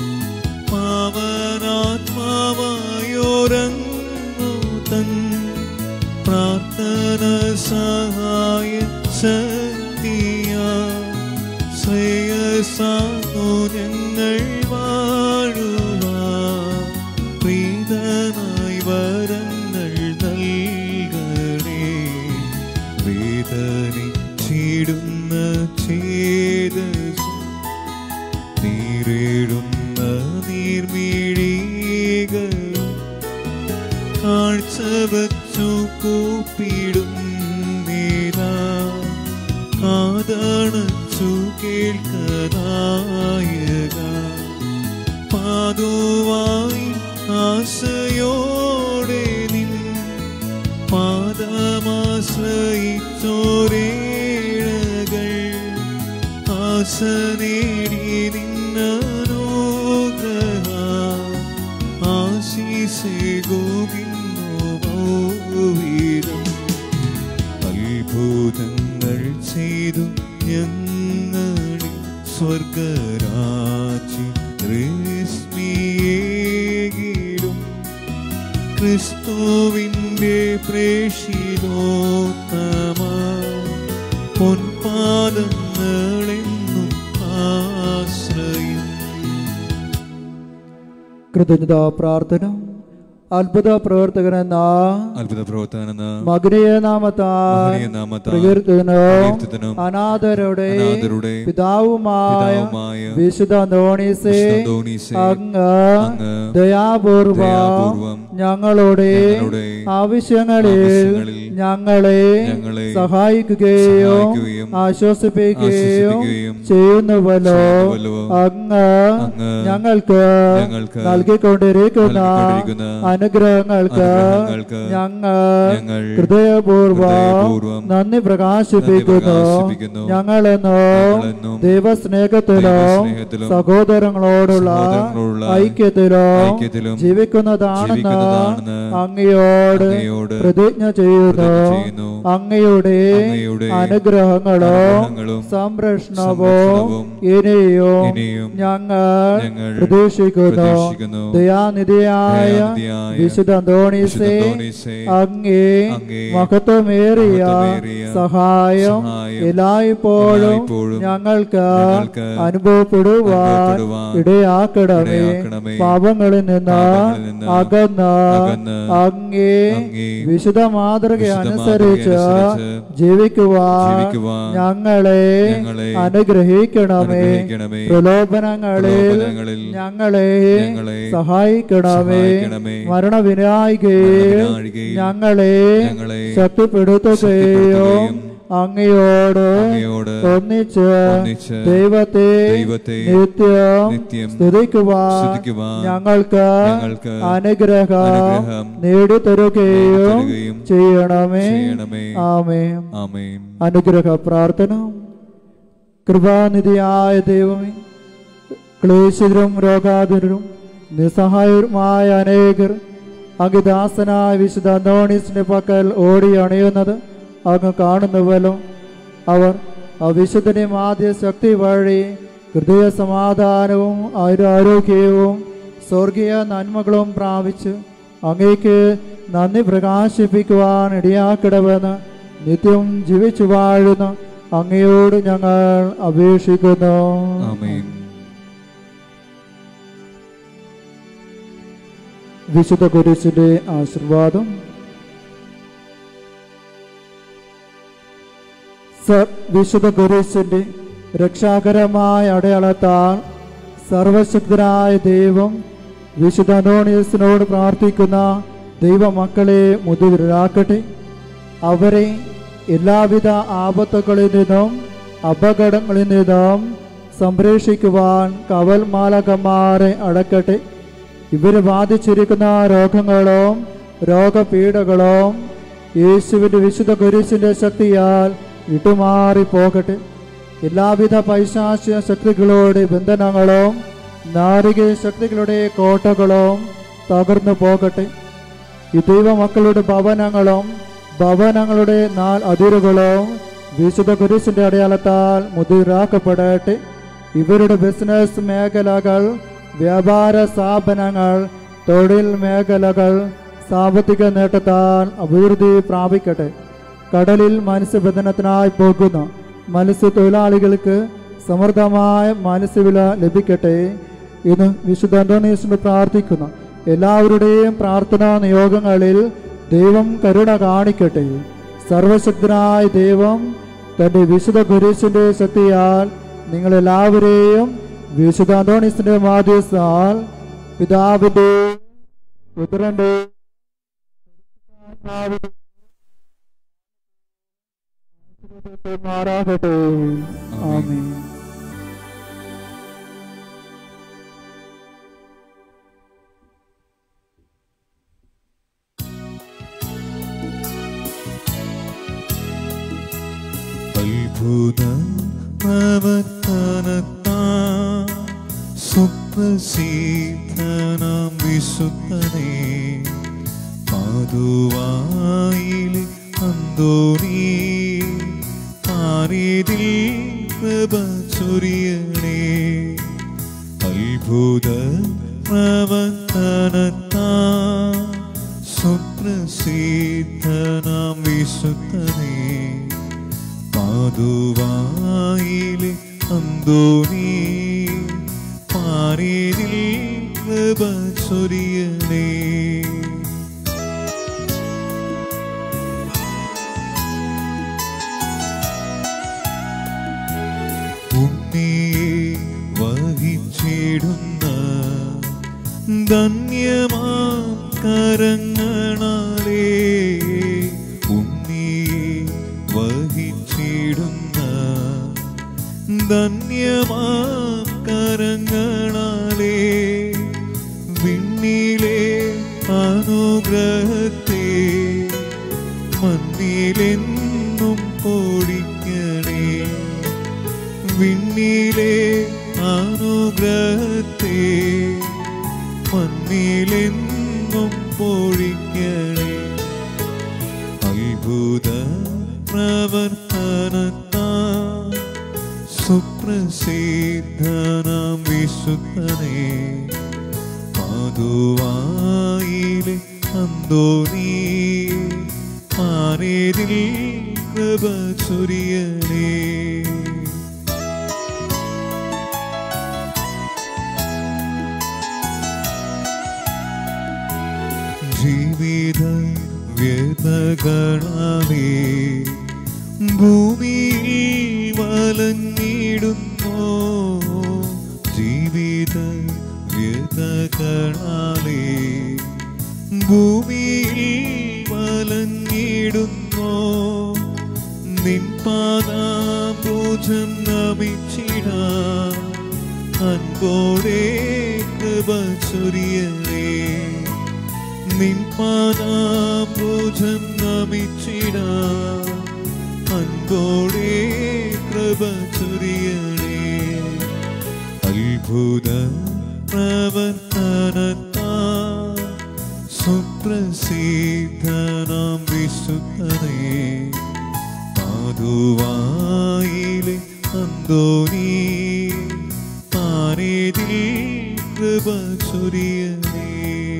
പാവനാത്മാവായോരങ്ങു തൻ പ്രാർത്ഥന സഹായ ശക്തിയ ശ്രേയസാനോ ഞങ്ങൾ വാഴുവാ പ്രീതനായി വരങ്ങൾ നൽകണേ വേദനിച്ചിടുന്ന ഛേദസും നീരേടുന്ന നീർമിഴികളും കാഴ്ച വച്ചു കൂപ്പിടും നേരാ കാതണച്ചു കേൾക്കനായക പാതുവായി ആശയോടെ നിൻ പാദമാശ്രയിച്ചോരേഴകൾ ആശ നേടി നിന്നനുഗ്രഹ ആശീസേകുന്നു വീരം അത്ഭുതങ്ങൾ ചെയ്തു ഞങ്ങളിൽ സ്വർഗരാജ്യം രശ്മിയേകിടും ക്രിസ്തുവിൻ്റെ പ്രേഷിതോത്തമ പൊൻപാദങ്ങളെന്നും ആശ്രയം കൃതജ്ഞതാ പ്രാർത്ഥന അത്ഭുത പ്രവർത്തകനെന്ന അത്ഭുത പ്രവർത്തനെന്ന മകനീയ നാമത്താൽ മഹനീയ നാമത്താൽ പ്രകീർത്തനവും പ്രകീർത്തനവും അനാഥരുടെ അനാഥരുടെ പിതാവുമായ പിതാവുമായ വിശുദ്ധ അന്തോണീസേ വിശുദ്ധ അന്തോണീസേ, അങ്ങ് അങ്ങ് ദയാപൂർവം ദയാപൂർവം ഞങ്ങളുടെ ഞങ്ങളുടെ ആവശ്യങ്ങളിൽ ആവശ്യങ്ങളിൽ ഞങ്ങളെ ഞങ്ങളെ സഹായിക്കുകയും സഹായിക്കുകയും ആശ്വസിപ്പിക്കുകയും ആശ്വസിപ്പിക്കുകയും ചെയ്യുന്നുവല്ലോ ചെയ്യുന്നുവല്ലോ. അങ്ങ് അങ്ങ് ഞങ്ങൾക്ക് ഞങ്ങൾക്ക് നൽകിക്കൊണ്ടിരിക്കുന്ന നൽകിക്കൊണ്ടിരിക്കുന്ന അനുഗ്രഹങ്ങൾക്ക് അനുഗ്രഹങ്ങൾക്ക് ഞങ്ങൾ ഞങ്ങൾ ഹൃദയപൂർവം ഹൃദയപൂർവ്വം നന്ദി പ്രകാശിപ്പിക്കുന്നു പ്രകാശിപ്പിക്കുന്നു. ഞങ്ങളെന്നും ഞങ്ങളെന്നും ദൈവസ്നേഹത്തിലും ദൈവസ്നേഹത്തിലും സഹോദരങ്ങളോടുള്ള സഹോദരങ്ങളോടുള്ള ഐക്യത്തിലും ഐക്യത്തിലും ജീവിക്കുന്നതാണെന്ന് ജീവിക്കുന്നതാണെന്ന് അങ്ങയോട് അങ്ങയോട് പ്രതിജ്ഞ ചെയ്യുന്നു പ്രതിജ്ഞ ചെയ്യുന്നു. അങ്ങയുടെ അങ്ങയുടെ അനുഗ്രഹങ്ങളും അനുഗ്രഹങ്ങളും സംരക്ഷണവും സംരക്ഷണവും ഇനിയും ഇനിയും ഞങ്ങൾ ഞങ്ങൾ പ്രതീക്ഷിക്കുന്നു പ്രതീക്ഷിക്കുന്നു. ദയാനിധിയായ ദയാനിധിയായ വിശുദ്ധ അന്തോണീസേ വിശുദ്ധ അന്തോണീസേ, അങ്ങേ അങ്ങേ മഹത്വമേറിയ മഹത്വമേറിയ സഹായം സഹായം എല്ലായ്പ്പോഴും എല്ലായ്പ്പോഴും ഞങ്ങൾക്ക് ഞങ്ങൾക്ക് അനുഭവപ്പെടുവാൻ അനുഭവപ്പെടുവാൻ ഇടയാക്കണമേ ഇടയാക്കണമേ. പാപങ്ങളിൽ നിന്ന് പാപങ്ങളിൽ നിന്ന് അകന്ന് അകന്ന് അങ്ങേ അങ്ങേ വിശുദ്ധ മാതൃക വിശുദ്ധ അനുസരിച്ച് മാതൃകയനുസരിച്ച് ജീവിക്കുവാൻ ജീവിക്കുവാൻ ഞങ്ങളെ ഞങ്ങളെ അനുഗ്രഹിക്കണമേ അനുഗ്രഹിക്കണമേ. പ്രലോഭനങ്ങളിൽ പ്രലോഭനങ്ങളിൽ ഞങ്ങളെ ഞങ്ങളെ സഹായിക്കണമേ സഹായിക്കണമേ. മരണവിനായികയെ മരണവിനായികയിൽ ഞങ്ങളെ ഞങ്ങളെ ശക്തിപ്പെടുത്തുകയും ശക്തിപ്പെടുത്തുകയും അങ്ങയോട് അങ്ങയോട് ഒന്നിച്ച് ഒന്നിച്ച് ദൈവത്തെ ദൈവത്തെ നിത്യം നിത്യം സ്തുതിക്കുവാൻ സ്തുതിക്കുവാൻ ഞങ്ങൾക്ക് ഞങ്ങൾക്ക് അനുഗ്രഹം അനുഗ്രഹം നേടിത്തരുകയും നേടിത്തരുകയും ചെയ്യണമേ ചെയ്യണമേ. ആമേ ആമേൻ അനുഗ്രഹ പ്രാർത്ഥന കൃപാനിധിയായ ദൈവമേ ക്ലേശിതരും രോഗാതുരരും നിസ്സഹായരുമായ അനേകർ അഗിദാസനായ വിശുദ്ധ അന്തോണീസിന്റെ പക്കൽ ഓടി അണയുന്നത് അങ്ങ് കാണുന്നുവല്ലോ അവർ അവിശുദ്ധനെ ആദ്യ ശക്തി വഴി ഹൃദയ സമാധാനവും ആരോഗ്യവും സ്വർഗീയ നന്മകളും പ്രാപിച്ച് അങ്ങേക്ക് നന്ദി പ്രകാശിപ്പിക്കുവാൻ ഇടയാക്കിടവെന്ന് നിത്യം ജീവിച്ചു വാഴുന്ന അങ്ങയോട് ഞങ്ങൾ അപേക്ഷിക്കുന്നു ആമേൻ വിശുദ്ധ കുരിശിന്റെ ആശീർവാദം സർ വിശുദ്ധ കുരിശിന്റെ രക്ഷാകരമായ അടയാളത്താൽ സർവശക്തനായ ദൈവം വിശുദ്ധ അനോണിയസിനോട് പ്രാർത്ഥിക്കുന്ന ദൈവമക്കളെ മുതിരാക്കട്ടെ അവരെ എല്ലാവിധ ആപത്തുകളിൽ നിന്നും അപകടങ്ങളിൽ നിന്നും സംരക്ഷിക്കുവാൻ കവൽമാലകന്മാരെ അടക്കട്ടെ ഇവര് ബാധിച്ചിരിക്കുന്ന രോഗങ്ങളും രോഗപീഠകളും യേശുവിൻ്റെ വിശുദ്ധ കുരിശിൻ്റെ ശക്തിയാൽ വിട്ടുമാറി പോകട്ടെ എല്ലാവിധ പൈശാചിക ശക്തികളുടെ ബന്ധനങ്ങളും നാരിക ശക്തികളുടെ കോട്ടകളും തകർന്നു പോകട്ടെ ഈ ദൈവമക്കളുടെ ഭവനങ്ങളും ഭവനങ്ങളുടെ നാൽ അതിരുകളും വിശുദ്ധ കുരിശിന്റെ അടയാളത്താൽ മുതിരാക്കപ്പെടട്ടെ ഇവരുടെ ബിസിനസ് മേഖലകൾ വ്യാപാര സ്ഥാപനങ്ങൾ തൊഴിൽ മേഖലകൾ സാമ്പത്തിക നേട്ടത്താൽ അഭിവൃദ്ധി പ്രാപിക്കട്ടെ കടലിൽ മത്സ്യബന്ധനത്തിനായി പോകുന്ന മത്സ്യത്തൊഴിലാളികൾക്ക് സമൃദ്ധമായ മത്സ്യവില ലഭിക്കട്ടെ ഇന്ന് വിശുദ്ധ അന്തോണീസിന് പ്രാർത്ഥിക്കുന്ന എല്ലാവരുടെയും പ്രാർത്ഥനാ നിയോഗങ്ങളിൽ ദൈവം കരുണ കാണിക്കട്ടെ സർവശക്തനായ ദൈവം തന്റെ വിശുദ്ധ കുരിശിന്റെ ശക്തിയാൽ നിങ്ങളെല്ലാവരെയും വിശുദ്ധ അന്തോണീസിന്റെ മാധ്യസ്ഥാൽ പിതാവിന്റെ പുത്രന്റെ മാറാകട്ടെ ആമേൻ അത്ഭുത പ്രവർത്തനത്താ സുപ്രസിദ്ധനാം വിശുദ്ധനെ പാതുവായിലെ അന്തോണി പാരിതിൽ കൃപ ചൊരിയണേ അത്ഭുത പ്രവർത്തനത്താ സുപ്രസിദ്ധനാം വിശുദ്ധനെ പാതുവായിലെ അന്തോണി പാരിതിൽ കൃപ ചൊരിയണേ ഉണ്ണിയെ വഹിച്ചിടുന്ന ധന്യമാം കരങ്ങളാലേ ഉണ്ണിയെ വഹിച്ചിടുന്ന ധന്യമാം കരങ്ങളാലേ വിണ്ണിലെ അനുഗ്രഹത്തെ മണ്ണിലെന്നും പൊടിക്കണേ വിണ്ണിലെ അനുഗ്രഹത്തെ മണ്ണിലെന്നും പൊഴിക്കണേ അത്ഭുത പ്രവർത്തനത്താ സുപ്രസിദ്ധനാം വിശുദ്ധനെ പാതുവായിലെ അന്തോണി ആരേതിൽ കൃപ ചൊരിയണേ ജീവിത വ്യതകളാലേ ഭൂമിയിൽ വലഞ്ഞിടുന്നു ജീവിത വ്യതകളാലേ ഭൂമിയിൽ വലഞ്ഞിടുന്നു നിൻ പാദാംബുജം നമിച്ചിടാൻ അൻപോടെ കൃപ ചൊരിയണേ നിൻ പാദാംബുജം നമിച്ചിടാൻ അൻപോടെ കൃപ ചൊരിയണേ അത്ഭുത പ്രവർത്തനത്താ സുപ്രസിദ്ധനാം വിശുദ്ധനേ മാധുവായിലെ അന്തോനീ പാനേതിൽ കൃപ ചൊരിയനേ